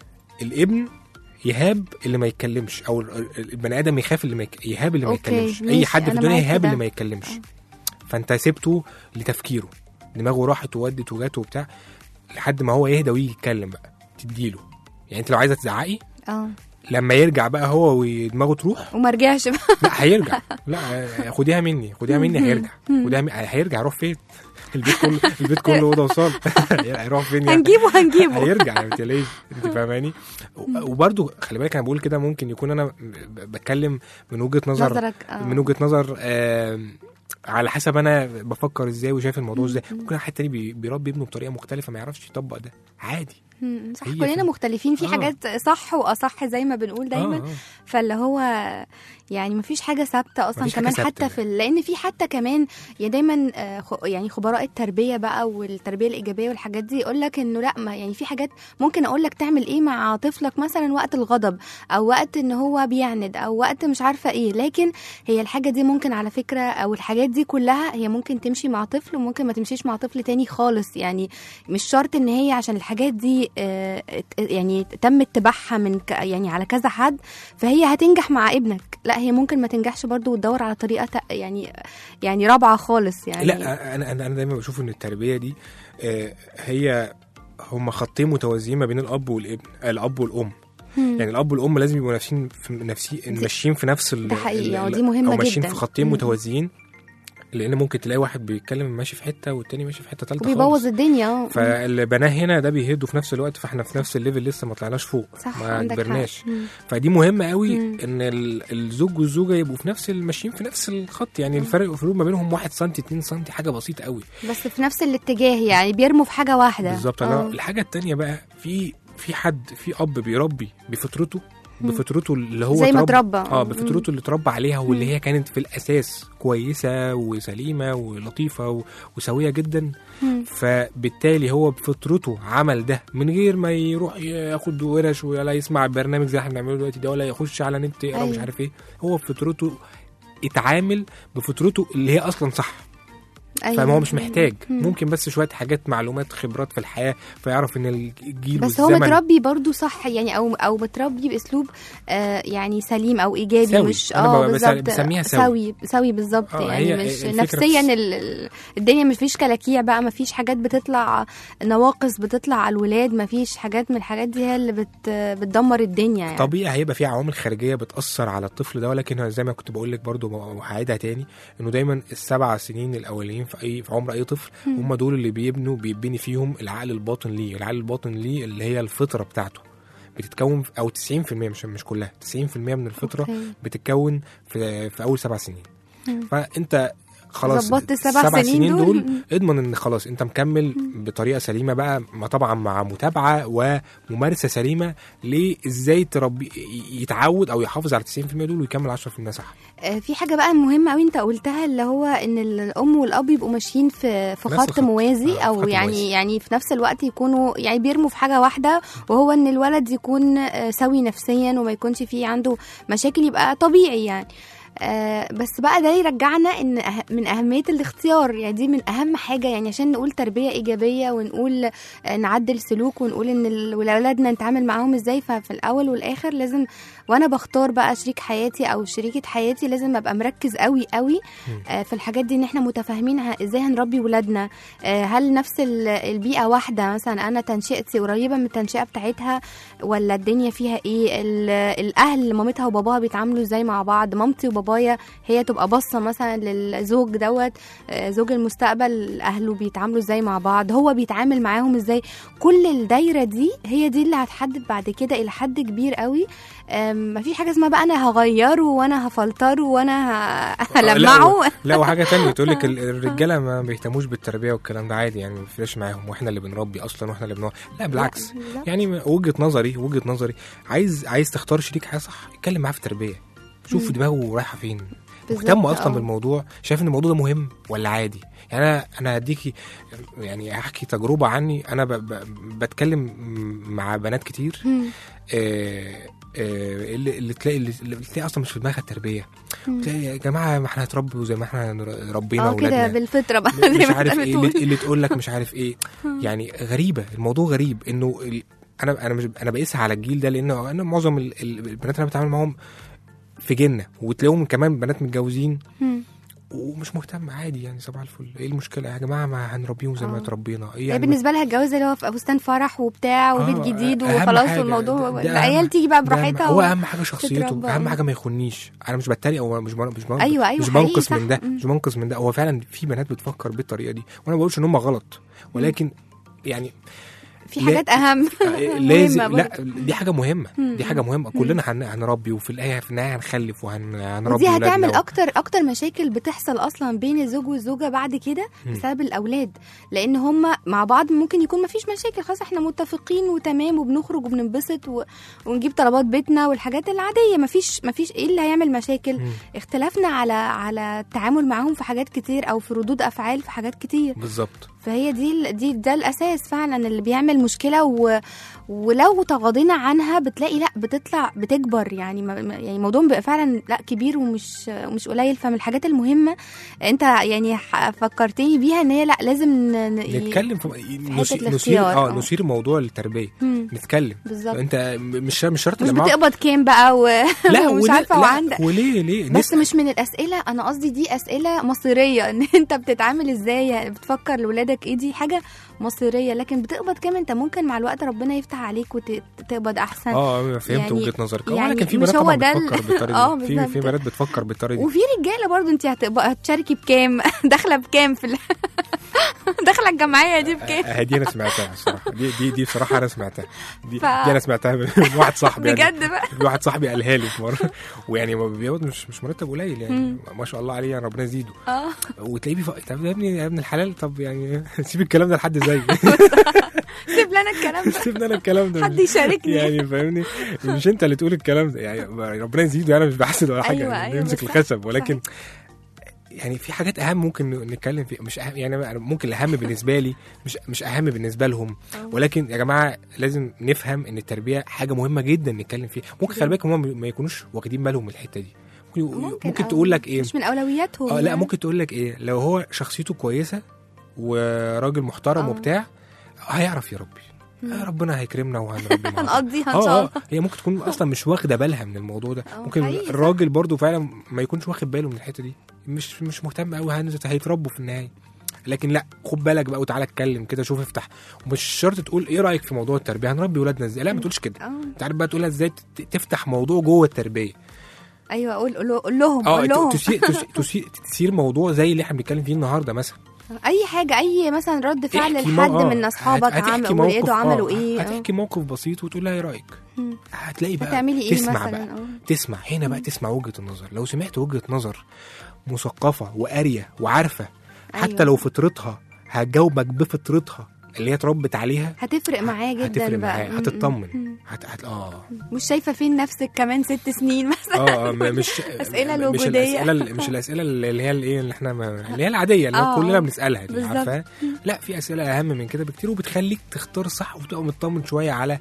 S3: الابن يهاب اللي ما يتكلمش او ال- ال- البني ادم يخاف اللي ما يك... يهاب اللي ما
S2: أوكي،
S3: يتكلمش اي
S2: ماشي،
S3: حد في
S2: أنا
S3: الدنيا
S2: معاك في
S3: يهاب
S2: ده.
S3: اللي ما يتكلمش فانت سبته لتفكيره دماغه راحت وودت وجات وبتاع لحد ما هو يهدى ويجي يتكلم بقى تديله يعني انت لو عايزه تزعقي
S2: اه
S3: لما يرجع بقى هو ودماغه تروح
S2: وما رجعش بقى
S3: لا هيرجع لا آه، خديها مني خديها مني هيرجع خديها مني هيرجع يروح فين البيت كله البيت كله اوضه وصاله هيروح فين يعني
S2: هنجيبه هنجيبه
S3: هيرجع ما تقلقيش انت فاهماني وبرده خلي بالك انا بقول كده ممكن يكون انا ب- بتكلم من وجهه نظر
S2: نظرك آه.
S3: من وجهه نظر آم، على حسب انا بفكر ازاي وشايف الموضوع ازاي ممكن حد تاني بي- بيربي ابنه بطريقه مختلفه ما يعرفش يطبق ده عادي
S2: مم، صح
S3: هي
S2: كلنا
S3: في-
S2: مختلفين في
S3: آه.
S2: حاجات صح واصح زي ما بنقول دايما
S3: آه، آه.
S2: فاللي هو يعني مفيش حاجه ثابته اصلا
S3: مفيش حاجة
S2: كمان
S3: ثابتة،
S2: حتى في ال- لان في حتى كمان يعني دايما آه، خ- يعني خبراء التربيه بقى والتربيه الايجابيه والحاجات دي يقول لك انه لا ما يعني في حاجات ممكن اقول لك تعمل ايه مع طفلك مثلا وقت الغضب او وقت ان هو بيعند او وقت مش عارفه ايه لكن هي الحاجه دي ممكن على فكره او الحاجات دي كلها هي ممكن تمشي مع طفل وممكن ما تمشيش مع طفل تاني خالص يعني مش شرط ان هي عشان الحاجات دي آه، ات- يعني تم اتباعها من ك يعني على كذا حد فهي هتنجح مع ابنك لا هي ممكن ما تنجحش برضو وتدور على طريقه ت- يعني يعني رابعه خالص يعني
S3: لا انا انا انا دايما بشوف ان التربيه دي آه، هي هم خطين متوازيين ما بين الاب والابن الاب والام
S2: مم.
S3: يعني الاب والام لازم يبقوا نفسين في نفسي ماشيين في نفس ال
S2: ده حقيقي،
S3: ال-
S2: اه، دي مهمة
S3: او ماشيين
S2: جدا.
S3: في خطين
S2: مم.
S3: متوازيين لان ممكن تلاقي واحد بيتكلم ماشي في حته والتاني ماشي في حته ثالثه
S2: وبيبوظ الدنيا اه
S3: فاللي بناه هنا ده بيهده في نفس الوقت فاحنا في نفس الليفل لسه ما طلعناش فوق
S2: صح
S3: ما
S2: عندك حق.
S3: كبرناش
S2: مم.
S3: فدي مهمه قوي
S2: مم.
S3: ان ال- الزوج والزوجه يبقوا في نفس ماشيين في نفس الخط يعني الفرق الفروق ما بينهم 1 سم 2 سم حاجه بسيطه قوي
S2: بس في نفس الاتجاه يعني بيرموا في حاجه واحده
S3: بالظبط
S2: آه.
S3: انا الحاجه التانية بقى في في حد في اب بيربي بفطرته بفطرته اللي هو
S2: زي ما
S3: اتربى-
S2: اتربى.
S3: اه
S2: مم.
S3: بفطرته اللي اتربى عليها واللي هي كانت في الاساس كويسه وسليمه ولطيفه و- وسويه جدا
S2: مم.
S3: فبالتالي هو بفطرته عمل ده من غير ما يروح ياخد ورش ولا يسمع برنامج زي احنا بنعمله دلوقتي ده ولا يخش على نت يقرا مش
S2: أيوة.
S3: عارف ايه هو بفطرته اتعامل بفطرته اللي هي اصلا صح
S2: أيوة.
S3: فما هو مش محتاج
S2: مم.
S3: ممكن بس شويه حاجات معلومات خبرات في الحياه فيعرف ان الجيل
S2: بس هو
S3: والزمن
S2: متربي برضو صح يعني او او متربي باسلوب آه يعني سليم او ايجابي
S3: سوي.
S2: مش
S3: أنا
S2: اه
S3: ب- بس-
S2: بالظبط
S3: بسميها سوي.
S2: سوي سوي بالظبط
S3: آه،
S2: يعني
S3: هي
S2: مش
S3: الفكرة
S2: نفسيا
S3: في-
S2: ال- ال- الدنيا مش فيش كلاكيع بقى ما فيش حاجات بتطلع نواقص بتطلع على الولاد ما فيش حاجات من الحاجات دي هي اللي بت بتدمر الدنيا يعني
S3: طبيعي هيبقى في عوامل خارجيه بتاثر على الطفل ده ولكن زي ما كنت بقول لك برضو وهعيدها تاني انه دايما السبع سنين الاولين في اي في عمر اي طفل هم دول اللي بيبنوا بيبني فيهم العقل الباطن ليه العقل الباطن ليه اللي هي الفطره بتاعته بتتكون في- او 90% مش مش كلها 90% من الفطره
S2: أوكي.
S3: بتتكون في في اول سبع سنين فانت خلاص
S2: ظبطت السبع سنين دول.
S3: دول اضمن ان خلاص انت مكمل بطريقه سليمه بقى ما طبعا مع متابعه وممارسه سليمه لازاي تربي يتعود او يحافظ على 90% دول ويكمل 10% صح
S2: آه، في حاجه بقى مهمه قوي انت قلتها اللي هو ان الام والاب يبقوا ماشيين في في
S3: نفس
S2: خط
S3: الخط.
S2: موازي
S3: آه،
S2: او
S3: خط
S2: يعني
S3: موازي.
S2: يعني في نفس الوقت يكونوا يعني بيرموا في حاجه واحده وهو ان الولد يكون آه، سوي نفسيا وما يكونش فيه عنده مشاكل يبقى طبيعي يعني آه بس بقى ده يرجعنا ان أه من اهميه الاختيار يعني دي من اهم حاجه يعني عشان نقول تربيه ايجابيه ونقول آه نعدل سلوك ونقول ان ال- ولادنا نتعامل معاهم ازاي ففي الاول والاخر لازم وانا بختار بقى شريك حياتي او شريكه حياتي لازم ابقى مركز قوي قوي آه في الحاجات دي ان احنا متفاهمين ه- ازاي هنربي ولادنا آه هل نفس ال- البيئه واحده مثلا انا تنشئتي قريبه من التنشئه بتاعتها ولا الدنيا فيها ايه ال- الاهل مامتها وباباها بيتعاملوا ازاي مع بعض مامتي وبابايا هي تبقى باصه مثلا للزوج دوت آه، زوج المستقبل اهله بيتعاملوا ازاي مع بعض هو بيتعامل معاهم ازاي كل الدايره دي هي دي اللي هتحدد بعد كده الى حد كبير قوي آم، مفيش حاجه اسمها بقى انا هغيره وانا هفلتره وانا ه- هلمعه
S3: لا وحاجه تانية تقول لك ال- الرجاله ما بيهتموش بالتربيه والكلام ده عادي يعني ما بيفرقش معاهم واحنا اللي بنربي اصلا واحنا اللي بنوع لا بالعكس
S2: لا.
S3: يعني وجهه نظري وجهه نظري عايز عايز تختار شريك حياه صح اتكلم معاه في التربيه شوف دماغه رايحه فين
S2: بالظبط،
S3: مهتم اصلا
S2: آه.
S3: بالموضوع شايف ان الموضوع ده مهم ولا عادي يعني انا انا هديكي يعني هحكي تجربه عني انا ب ب بتكلم مع بنات كتير
S2: مم.
S3: آه، آه، اللي, اللي تلاقي اللي, اللي تلاقي اصلا مش في دماغها التربيه تلاقي يا جماعه ما احنا هنتربوا زي ما احنا نر- ربينا
S2: اه كده
S3: اولادنا
S2: بالفطره بقى
S3: مش
S2: زي ما
S3: عارف
S2: انت
S3: ايه اللي,
S2: بتقول
S3: اللي تقول لك مش عارف ايه يعني غريبه الموضوع غريب انه ال- انا انا مش انا بقيسها على الجيل ده لانه انا معظم ال- ال- البنات اللي انا بتعامل معاهم في جنه وتلاقيهم كمان بنات متجوزين
S2: مم.
S3: ومش مهتم عادي يعني صباح الفل ايه المشكله يا جماعه ما هنربيهم زي ما
S2: آه.
S3: اتربينا ايه
S2: هي
S3: يعني
S2: بالنسبه لها الجواز اللي هو في فستان فرح وبتاع وبيت
S3: آه،
S2: جديد
S3: أهم
S2: وخلاص
S3: حاجة.
S2: والموضوع
S3: ده- ده
S2: العيال
S3: أهم-
S2: تيجي بقى
S3: ده
S2: براحتها
S3: هو
S2: و-
S3: اهم حاجه شخصيته
S2: تتربى.
S3: اهم حاجه ما يخونيش انا مش بتريق او مش بن- مش بن-
S2: أيوة، أيوة،
S3: مش
S2: حقيقي،
S3: بنقص
S2: صح.
S3: من ده
S2: مم.
S3: مش بنقص من ده هو فعلا في بنات بتفكر بالطريقه دي وانا ما بقولش ان هم غلط ولكن يعني
S2: في
S3: لا-
S2: حاجات اهم
S3: لازم
S2: مهمة
S3: لا
S2: برضه.
S3: دي حاجه مهمه دي حاجه مهمه كلنا هن- هنربي وفي الايه في النهايه هنخلف وهنربي
S2: ودي هتعمل
S3: ولادنا و-
S2: اكتر اكتر مشاكل بتحصل اصلا بين الزوج والزوجه بعد كده
S3: مم.
S2: بسبب الاولاد لان هم مع بعض ممكن يكون مفيش مشاكل خلاص احنا متفقين وتمام وبنخرج وبننبسط و... ونجيب طلبات بيتنا والحاجات العاديه مفيش مفيش ايه اللي هيعمل مشاكل
S3: مم.
S2: اختلافنا على على التعامل معاهم في حاجات كتير او في ردود افعال في حاجات كتير
S3: بالظبط
S2: فهي دي ال- دي ده الاساس فعلا اللي بيعمل مشكله و... ولو تغاضينا عنها بتلاقي لا بتطلع بتكبر يعني ما ما- يعني الموضوع بيبقى فعلا لا كبير ومش مش قليل فمن الحاجات المهمه انت يعني ح- فكرتني بيها ان هي لا لازم ن... ن-
S3: نتكلم في
S2: حتة
S3: نثير نثير
S2: الاختيار،
S3: اه
S2: آه.
S3: نثير موضوع التربيه
S2: مم،
S3: نتكلم
S2: بالظبط
S3: انت مش مش شرط
S2: مش
S3: يبقى معاك-
S2: بتقبض كام بقى و...
S3: لا
S2: ومش
S3: وليه-
S2: عارفه
S3: لا،
S2: وعندك
S3: وليه ليه
S2: بس
S3: نسأل.
S2: مش من الاسئله انا قصدي دي اسئله مصيريه ان انت بتتعامل ازاي بتفكر لاولادك ايه دي حاجه مصيريه لكن بتقبض كام انت انت ممكن مع الوقت ربنا يفتح عليك وتقبض احسن
S3: اه فهمت
S2: يعني-
S3: وجهه نظرك اه
S2: يعني
S3: لكن في
S2: مش
S3: بنات
S2: هو
S3: طبعا
S2: ده ال-
S3: بتفكر بالطريقه
S2: اه
S3: دي في
S2: بالظبط.
S3: في بنات بتفكر بالطريقه دي
S2: وفي رجاله برضو انت هتبقى هتشاركي بكام داخله بكام في ال... داخله الجمعيه دي بكام
S3: آه، دي انا سمعتها الصراحه دي دي دي بصراحه انا سمعتها دي,
S2: ف-
S3: دي انا سمعتها من من واحد صاحبي يعني
S2: بجد بقى
S3: في واحد صاحبي قالها لي في مره ويعني ما بياخد مش مش مرتب قليل يعني
S2: مم.
S3: ما شاء الله عليه يعني ربنا يزيده
S2: اه
S3: وتلاقيه بيفق... طب يا ابني يا ابن الحلال طب يعني سيب الكلام ده لحد زيي
S2: سيب لنا الكلام ده
S3: سيبنا انا الكلام ده
S2: حد يشاركني
S3: يعني فاهمني مش انت اللي تقول الكلام ده يعني ربنا يزيده يعني مش بحسد ولا حاجه
S2: أيوة،
S3: يعني
S2: أيوة،
S3: نمسك
S2: بس
S3: الخشب ولكن يعني في حاجات اهم ممكن نتكلم فيها مش أهم يعني أنا ممكن الاهم بالنسبه لي مش مش اهم بالنسبه لهم ولكن يا جماعه لازم نفهم ان التربيه حاجه مهمه جدا نتكلم فيها ممكن خلي بالك هم ما يكونوش واخدين بالهم من الحته دي ممكن, ممكن, ممكن
S2: أو
S3: تقول لك ايه
S2: مش من اولوياتهم
S3: اه لا
S2: يعني.
S3: ممكن تقول لك ايه لو هو شخصيته كويسه وراجل محترم
S2: آه.
S3: وبتاع هيعرف يربي آه ربنا هيكرمنا وهنربي مع بعض.
S2: هنقضيها ان
S3: اه
S2: شاء
S3: اه
S2: الله
S3: هي ممكن تكون اصلا مش واخده بالها من الموضوع ده
S2: اه،
S3: ممكن
S2: حقيقي صح.
S3: الراجل برضو فعلا ما يكونش واخد باله من الحته دي مش مش مهتم قوي هنزل هيتربوا في النهايه لكن لا خد بالك بقى وتعالى اتكلم كده شوف افتح ومش شرط تقول ايه رايك في موضوع التربيه هنربي ولادنا ازاي لا ما تقولش كده
S2: اه
S3: انت عارف بقى تقولها ازاي ت- تفتح موضوع جوه التربيه
S2: ايوه قول قول قول لهم
S3: اه
S2: قول لهم
S3: ت- تثير تثير- تثير تثير موضوع زي اللي احنا بنتكلم فيه النهارده مثلا
S2: اي حاجه اي مثلا رد فعل
S3: احكي
S2: لحد
S3: مو- آه،
S2: من اصحابك
S3: هت- هتحكي
S2: عملوا
S3: موقف-
S2: ولقيته عملوا
S3: آه،
S2: ايه اه.
S3: هتحكي موقف بسيط وتقول لها ايه رايك
S2: مم.
S3: هتلاقي بقى
S2: هتعملي ايه
S3: تسمع
S2: مثلا
S3: بقى
S2: اه.
S3: تسمع هنا بقى تسمع وجهه النظر لو سمعت وجهه نظر مثقفه وقاريه وعارفه حتى
S2: أيوة.
S3: لو فطرتها هتجاوبك بفطرتها اللي هي اتربت عليها
S2: هتفرق معاه جدا
S3: هتفرق
S2: بقى
S3: معاها
S2: م- م-
S3: هتطمن
S2: م.
S3: هت... هت... اه
S2: مش شايفه فين نفسك كمان ست سنين مثلا
S3: اه آه، م- مش
S2: أسئلة
S3: مش
S2: الوجودية.
S3: الاسئله مش الاسئله اللي هي الايه اللي احنا ما... اللي هي العاديه اللي
S2: آه.
S3: كلنا بنسالها دي
S2: بالظبط.
S3: عارفاها لا في اسئله اهم من كده بكتير وبتخليك تختار صح وتبقى مطمن شويه على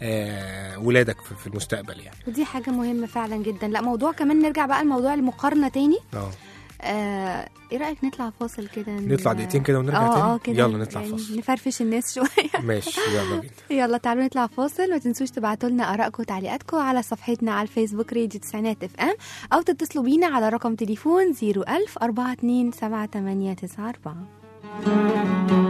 S3: آه ولادك في في المستقبل يعني
S2: ودي حاجه مهمه فعلا جدا لا موضوع كمان نرجع بقى لموضوع المقارنه تاني
S3: اه
S2: آه ايه رايك نطلع فاصل كده
S3: نطلع دقيقتين كده ونرجع
S2: اه
S3: تاني؟
S2: اه كده
S3: يلا نطلع
S2: يعني
S3: فاصل.
S2: نفرفش الناس شويه
S3: ماشي يلا بينا
S2: يلا تعالوا نطلع فاصل ما تنسوش تبعتوا لنا ارائكم وتعليقاتكم على صفحتنا على الفيسبوك راديو تسعينات اف ام او تتصلوا بينا على رقم تليفون 01000 42 7894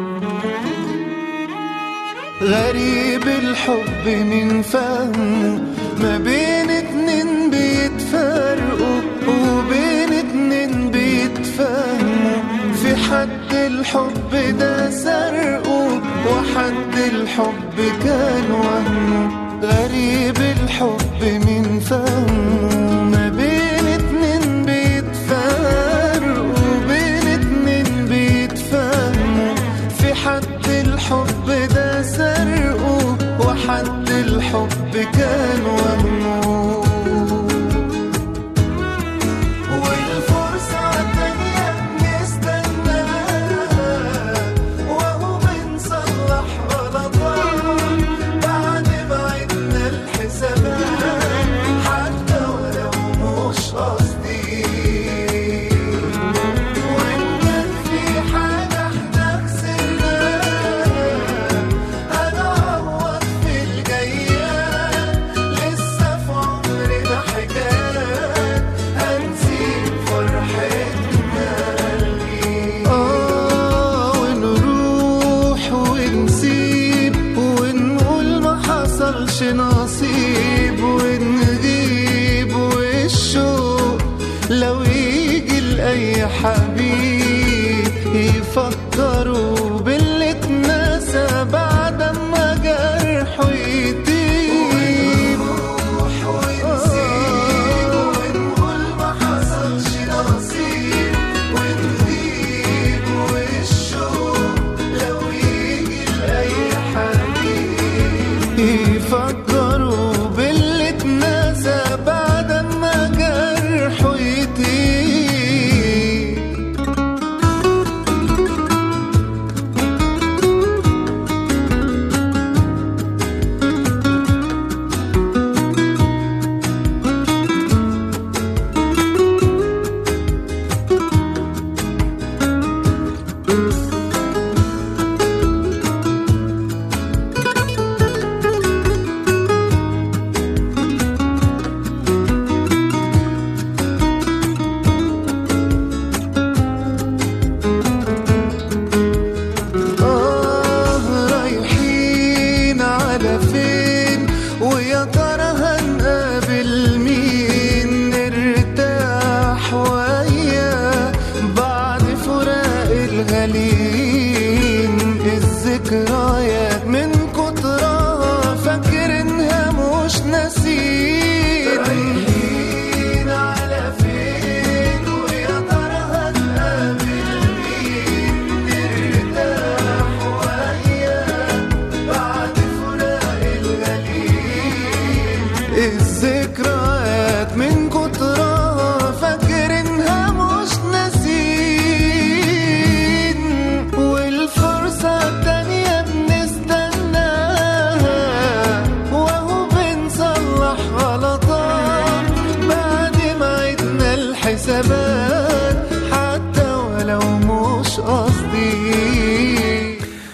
S6: غريب الحب من فهمه ما بين اتنين بيتفرقوا وبين اتنين بيتفهموا في حد الحب ده سرقه وحد الحب كان وهمه غريب الحب من فهمه ما بين اتنين بيتفرقوا وبين اتنين بيتفهموا في حد الحب ده سرقه وحد الحب كان وهمه والفرصة التانية بنستناها وهو بنصلح غلطات بعد ما عدنا الحسابات حتى ولو مش قصدي وإن كان في حاجة احنا خسرناها هنعوض في الجايات لسه في عمرنا حكايات هنسيب فرحتنا قلبي آه ونروح ونسيب ونقول ما حصلش نصيب ونغيب والشوق لو يجي لأي حبيب يفكروا باللي اتنسى بعد ما جرحه يطيب ونروح ونسيب ونقول ما حصلش نصيب ونغيب والشوق لو يجي لأي حبيب يفكروا باللي اتنسى بعد ما جرحه يطيب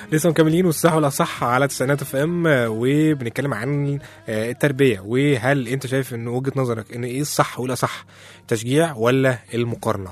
S3: لسه مكملين والصح والاصح على تسعينات اف ام وبنتكلم عن آه، التربيه وهل انت شايف ان وجهه نظرك ان ايه الصح والاصح تشجيع ولا المقارنه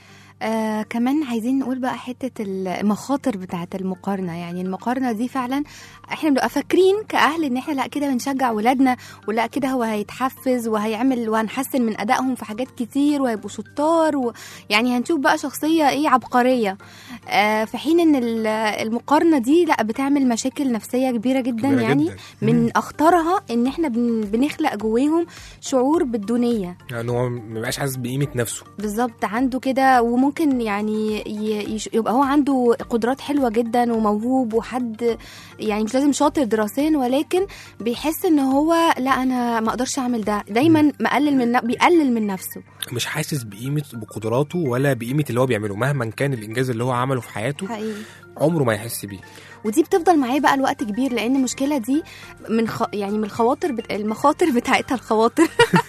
S2: آه كمان عايزين نقول بقى حتة المخاطر بتاعة المقارنة يعني المقارنة دي فعلا احنا بنبقى فاكرين كأهل ان احنا لا كده بنشجع ولادنا ولا كده هو هيتحفز وهيعمل وهنحسن من أدائهم في حاجات كتير وهيبقوا شطار و يعني هنشوف بقى شخصية ايه عبقرية آه في حين ان ال- المقارنة دي لا بتعمل مشاكل نفسية كبيرة جدا
S3: كبيرة
S2: يعني
S3: جداً.
S2: من أخطرها ان احنا بن بنخلق جواهم شعور بالدونية
S3: يعني هو ما بيبقاش حاسس بقيمه نفسه
S2: بالظبط عنده كده وممكن يعني ي- يش- يبقى هو عنده قدرات حلوه جدا وموهوب وحد يعني مش لازم شاطر دراسيا ولكن بيحس ان هو لا انا ما اقدرش اعمل ده دايما مقلل من ن- بيقلل من نفسه
S3: مش حاسس بقيمه بقدراته ولا بقيمه اللي هو بيعمله مهما كان الانجاز اللي هو عمله في حياته
S2: حقيقي
S3: عمره ما يحس بيه
S2: ودي بتفضل معاه بقى الوقت كبير لان المشكله دي من خ... يعني من الخواطر بت... المخاطر بتاعتها الخواطر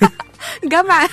S2: جمع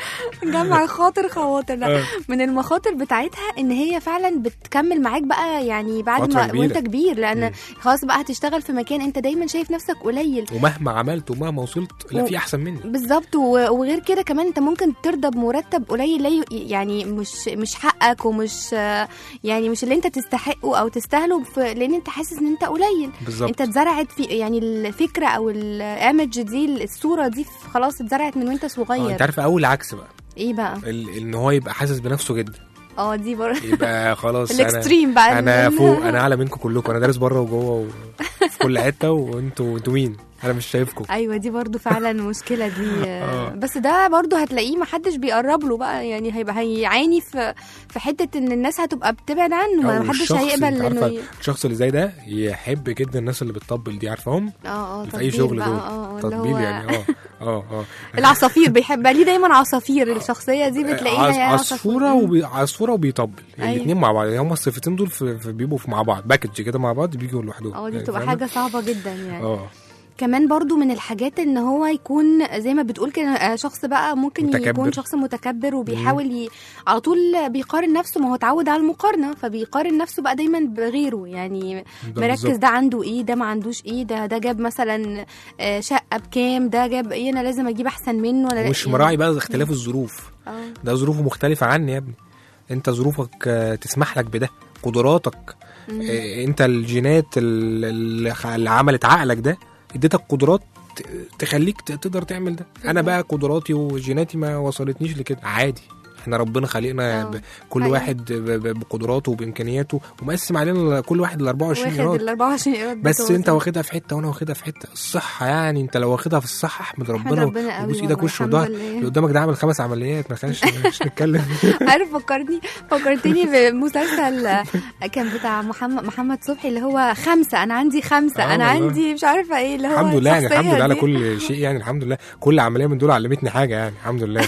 S2: جمع خاطر خواطر لا
S3: آه.
S2: من المخاطر بتاعتها ان هي فعلا بتكمل معاك بقى يعني بعد
S3: فترة
S2: ما
S3: كبيرة.
S2: وانت كبير لان
S3: مم.
S2: خلاص بقى هتشتغل في مكان انت دايما شايف نفسك قليل
S3: ومهما عملت ومهما وصلت لا
S2: و-
S3: في احسن مني
S2: بالظبط و- وغير كده كمان انت ممكن ترضى بمرتب قليل لا ي- يعني مش مش حقك ومش آه، يعني مش اللي انت تستحقه او تستاهله في- لان انت حاسس ان انت قليل
S3: بالظبط
S2: انت اتزرعت في يعني الفكره او الايمج دي الصوره دي خلاص اتزرعت من وانت
S3: آه،
S2: صغير
S3: انت عارف اول عكس بقى
S2: ايه بقى
S3: ال- ان هو يبقى حاسس بنفسه جدا
S2: اه دي برضه
S3: يبقى خلاص انا
S2: الاكستريم بقى
S3: انا
S2: ال-
S3: فوق انا اعلى منكم كلكم انا دارس بره وجوه وفي كل حته وانتوا انتوا مين انا مش شايفكم
S2: ايوه دي برضو فعلا مشكله دي
S3: آه.
S2: بس ده برضو هتلاقيه محدش بيقرب له بقى يعني هيبقى هيعاني في في حته ان الناس هتبقى بتبعد عنه ما
S3: أو
S2: محدش
S3: الشخص
S2: هيقبل
S3: انت
S2: انه
S3: عارفة
S2: ي...
S3: الشخص اللي زي ده يحب جدا الناس اللي بتطبل دي عارفاهم
S2: اه اه
S3: في اي
S2: تطبيل
S3: شغل
S2: بقى،
S3: دول
S2: اه اللي
S3: تطبيل
S2: هو
S3: يعني اه اه اه
S2: العصافير بيحب ليه دايما عصافير الشخصيه دي بتلاقيها
S3: عص-
S2: يا
S3: عصفوره
S2: عصافير.
S3: وبي... عصفوره وبيطبل
S2: أيوة.
S3: الاثنين مع بعض يعني هم الصفتين دول في... في بيبقوا في مع بعض باكج كده مع بعض بيجوا لوحدهم
S2: اه دي
S3: يعني
S2: بتبقى
S3: فاهمة؟
S2: حاجه صعبه جدا يعني
S3: اه
S2: كمان برضو من الحاجات ان هو يكون زي ما بتقول كده آه، شخص بقى ممكن
S3: متكبر.
S2: يكون شخص متكبر وبيحاول ي... على طول بيقارن نفسه ما هو اتعود على المقارنه فبيقارن نفسه بقى دايما بغيره يعني
S3: ده
S2: مركز
S3: بالظبط.
S2: ده عنده ايه ده ما عندوش ايه ده ده جاب مثلا آه، شقه بكام ده جاب ايه انا لازم اجيب احسن منه انا
S3: ومش
S2: يعني-
S3: مراعي بقى اختلاف الظروف
S2: اه
S3: ده ظروفه مختلفة عني يا ابني انت ظروفك آه، تسمح لك بده قدراتك آه، انت الجينات ال- ال- اللي عملت عقلك ده اديتك قدرات ت- تخليك ت- تقدر تعمل ده انا بقى قدراتي وجيناتي ما وصلتنيش لكده عادي احنا ربنا خلقنا
S2: اه.
S3: ب- كل
S2: حقيقي.
S3: واحد ب- ب- بقدراته وبامكانياته ومقسم علينا كل واحد ال 24
S2: واخد
S3: ايراد
S2: ال 24 ايراد
S3: بس
S2: بتوعه.
S3: انت واخدها في حته وانا واخدها في حته الصحه يعني انت لو واخدها في الصحه احمد ربنا
S2: ربنا قوي
S3: وبوس ايدك
S2: والله،
S3: وش
S2: الحمد
S3: وظهر
S2: لله.
S3: اللي قدامك ده عمل خمس عمليات ما خليناش مش نتكلم
S2: عارف فكرتني فكرتني بمسلسل كان بتاع محمد محمد صبحي اللي هو خمسه انا عندي خمسه
S3: آه
S2: انا
S3: والله.
S2: عندي مش عارفه ايه اللي هو
S3: الحمد لله يعني
S2: الشخصية
S3: الحمد لله على
S2: دي.
S3: كل شيء يعني الحمد لله كل عمليه من دول علمتني حاجه يعني الحمد لله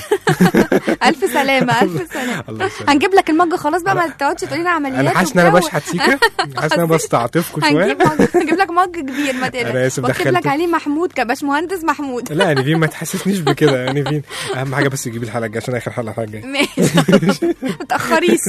S2: الف سلامه الف سلامه
S3: الله يسلمك
S2: هنجيب لك المج خلاص بقى ما تقعدش تقولي لنا عمليات
S3: انا حاسس ان انا
S2: وبتاع.
S3: بشحت سيكا حاسس ان انا بستعطفكم شويه
S2: هنجيب مج هنجيب لك مج كبير ما تقلقش
S3: أنا آسف
S2: واكتب لك
S3: دخلته.
S2: عليه محمود كباشمهندس محمود
S3: لا يعني فين ما تحسسنيش بكده يعني فين اهم حاجه بس تجيبي الحلقه الجايه عشان اخر حلقه الحلقه الجايه
S2: ماشي ما تاخريش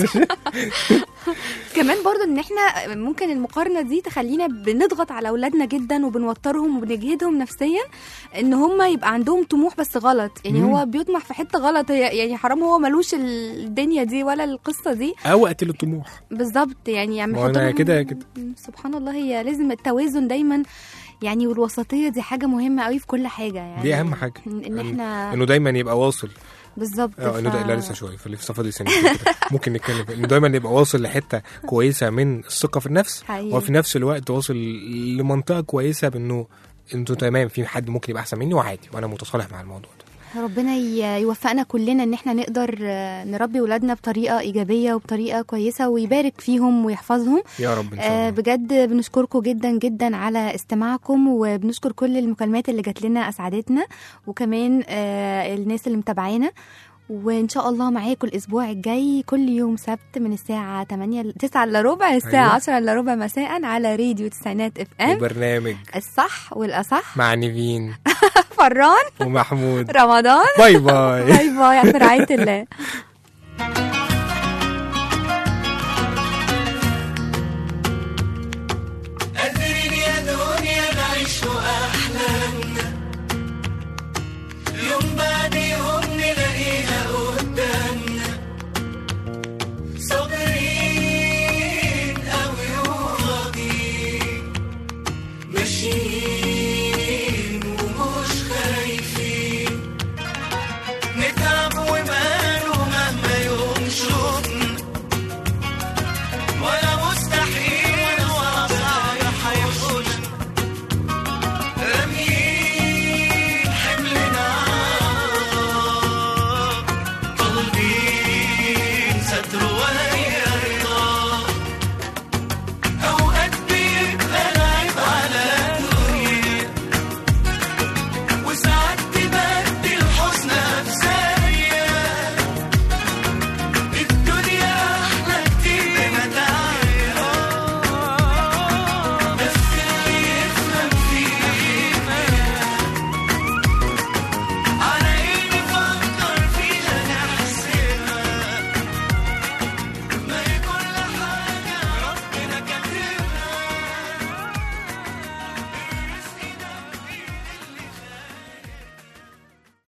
S2: كمان برضو ان احنا ممكن المقارنه دي تخلينا بنضغط على اولادنا جدا وبنوترهم وبنجهدهم نفسيا ان هم يبقى عندهم طموح بس غلط يعني
S3: مم.
S2: هو بيطمح في حته غلط هي يعني حرام هو ملوش الدنيا دي ولا القصه دي
S3: او قتل الطموح
S2: بالظبط يعني يعني
S3: ما هو أنا
S2: يحط لهم-
S3: كده- كده.
S2: سبحان الله هي لازم التوازن دايما يعني والوسطيه دي حاجه مهمه قوي في كل حاجه يعني
S3: دي اهم حاجه
S2: ان إن احنا
S3: انه دايما يبقى واصل
S2: بالظبط
S3: اه انه
S2: ف-
S3: ده لا لسه شويه فلسه فاضل سنه كده ممكن نتكلم انه دايما يبقى واصل لحته كويسه من الثقه في النفس
S2: حقيقي.
S3: وفي نفس الوقت واصل لمنطقه كويسه بانه انتوا تمام في حد ممكن يبقى احسن مني وعادي وانا متصالح مع الموضوع ده
S2: ربنا ي- يوفقنا كلنا ان احنا نقدر آه، نربي ولادنا بطريقه ايجابيه وبطريقه كويسه ويبارك فيهم ويحفظهم
S3: يا رب ان شاء
S2: آه،
S3: الله
S2: بجد بنشكركم جدا جدا على استماعكم وبنشكر كل المكالمات اللي جات لنا اسعدتنا وكمان آه، الناس اللي متابعانا وان شاء الله معاكم الاسبوع الجاي كل يوم سبت من الساعه 8 ل 9 الا ربع الساعه
S3: أيوة.
S2: 10 الا ربع مساء على راديو تسعينات اف ام
S3: وبرنامج
S2: الصح والاصح
S3: مع نيفين
S2: فران
S3: ومحمود
S2: رمضان
S3: باي باي
S2: باي باي في رعايه الله
S7: نتعلم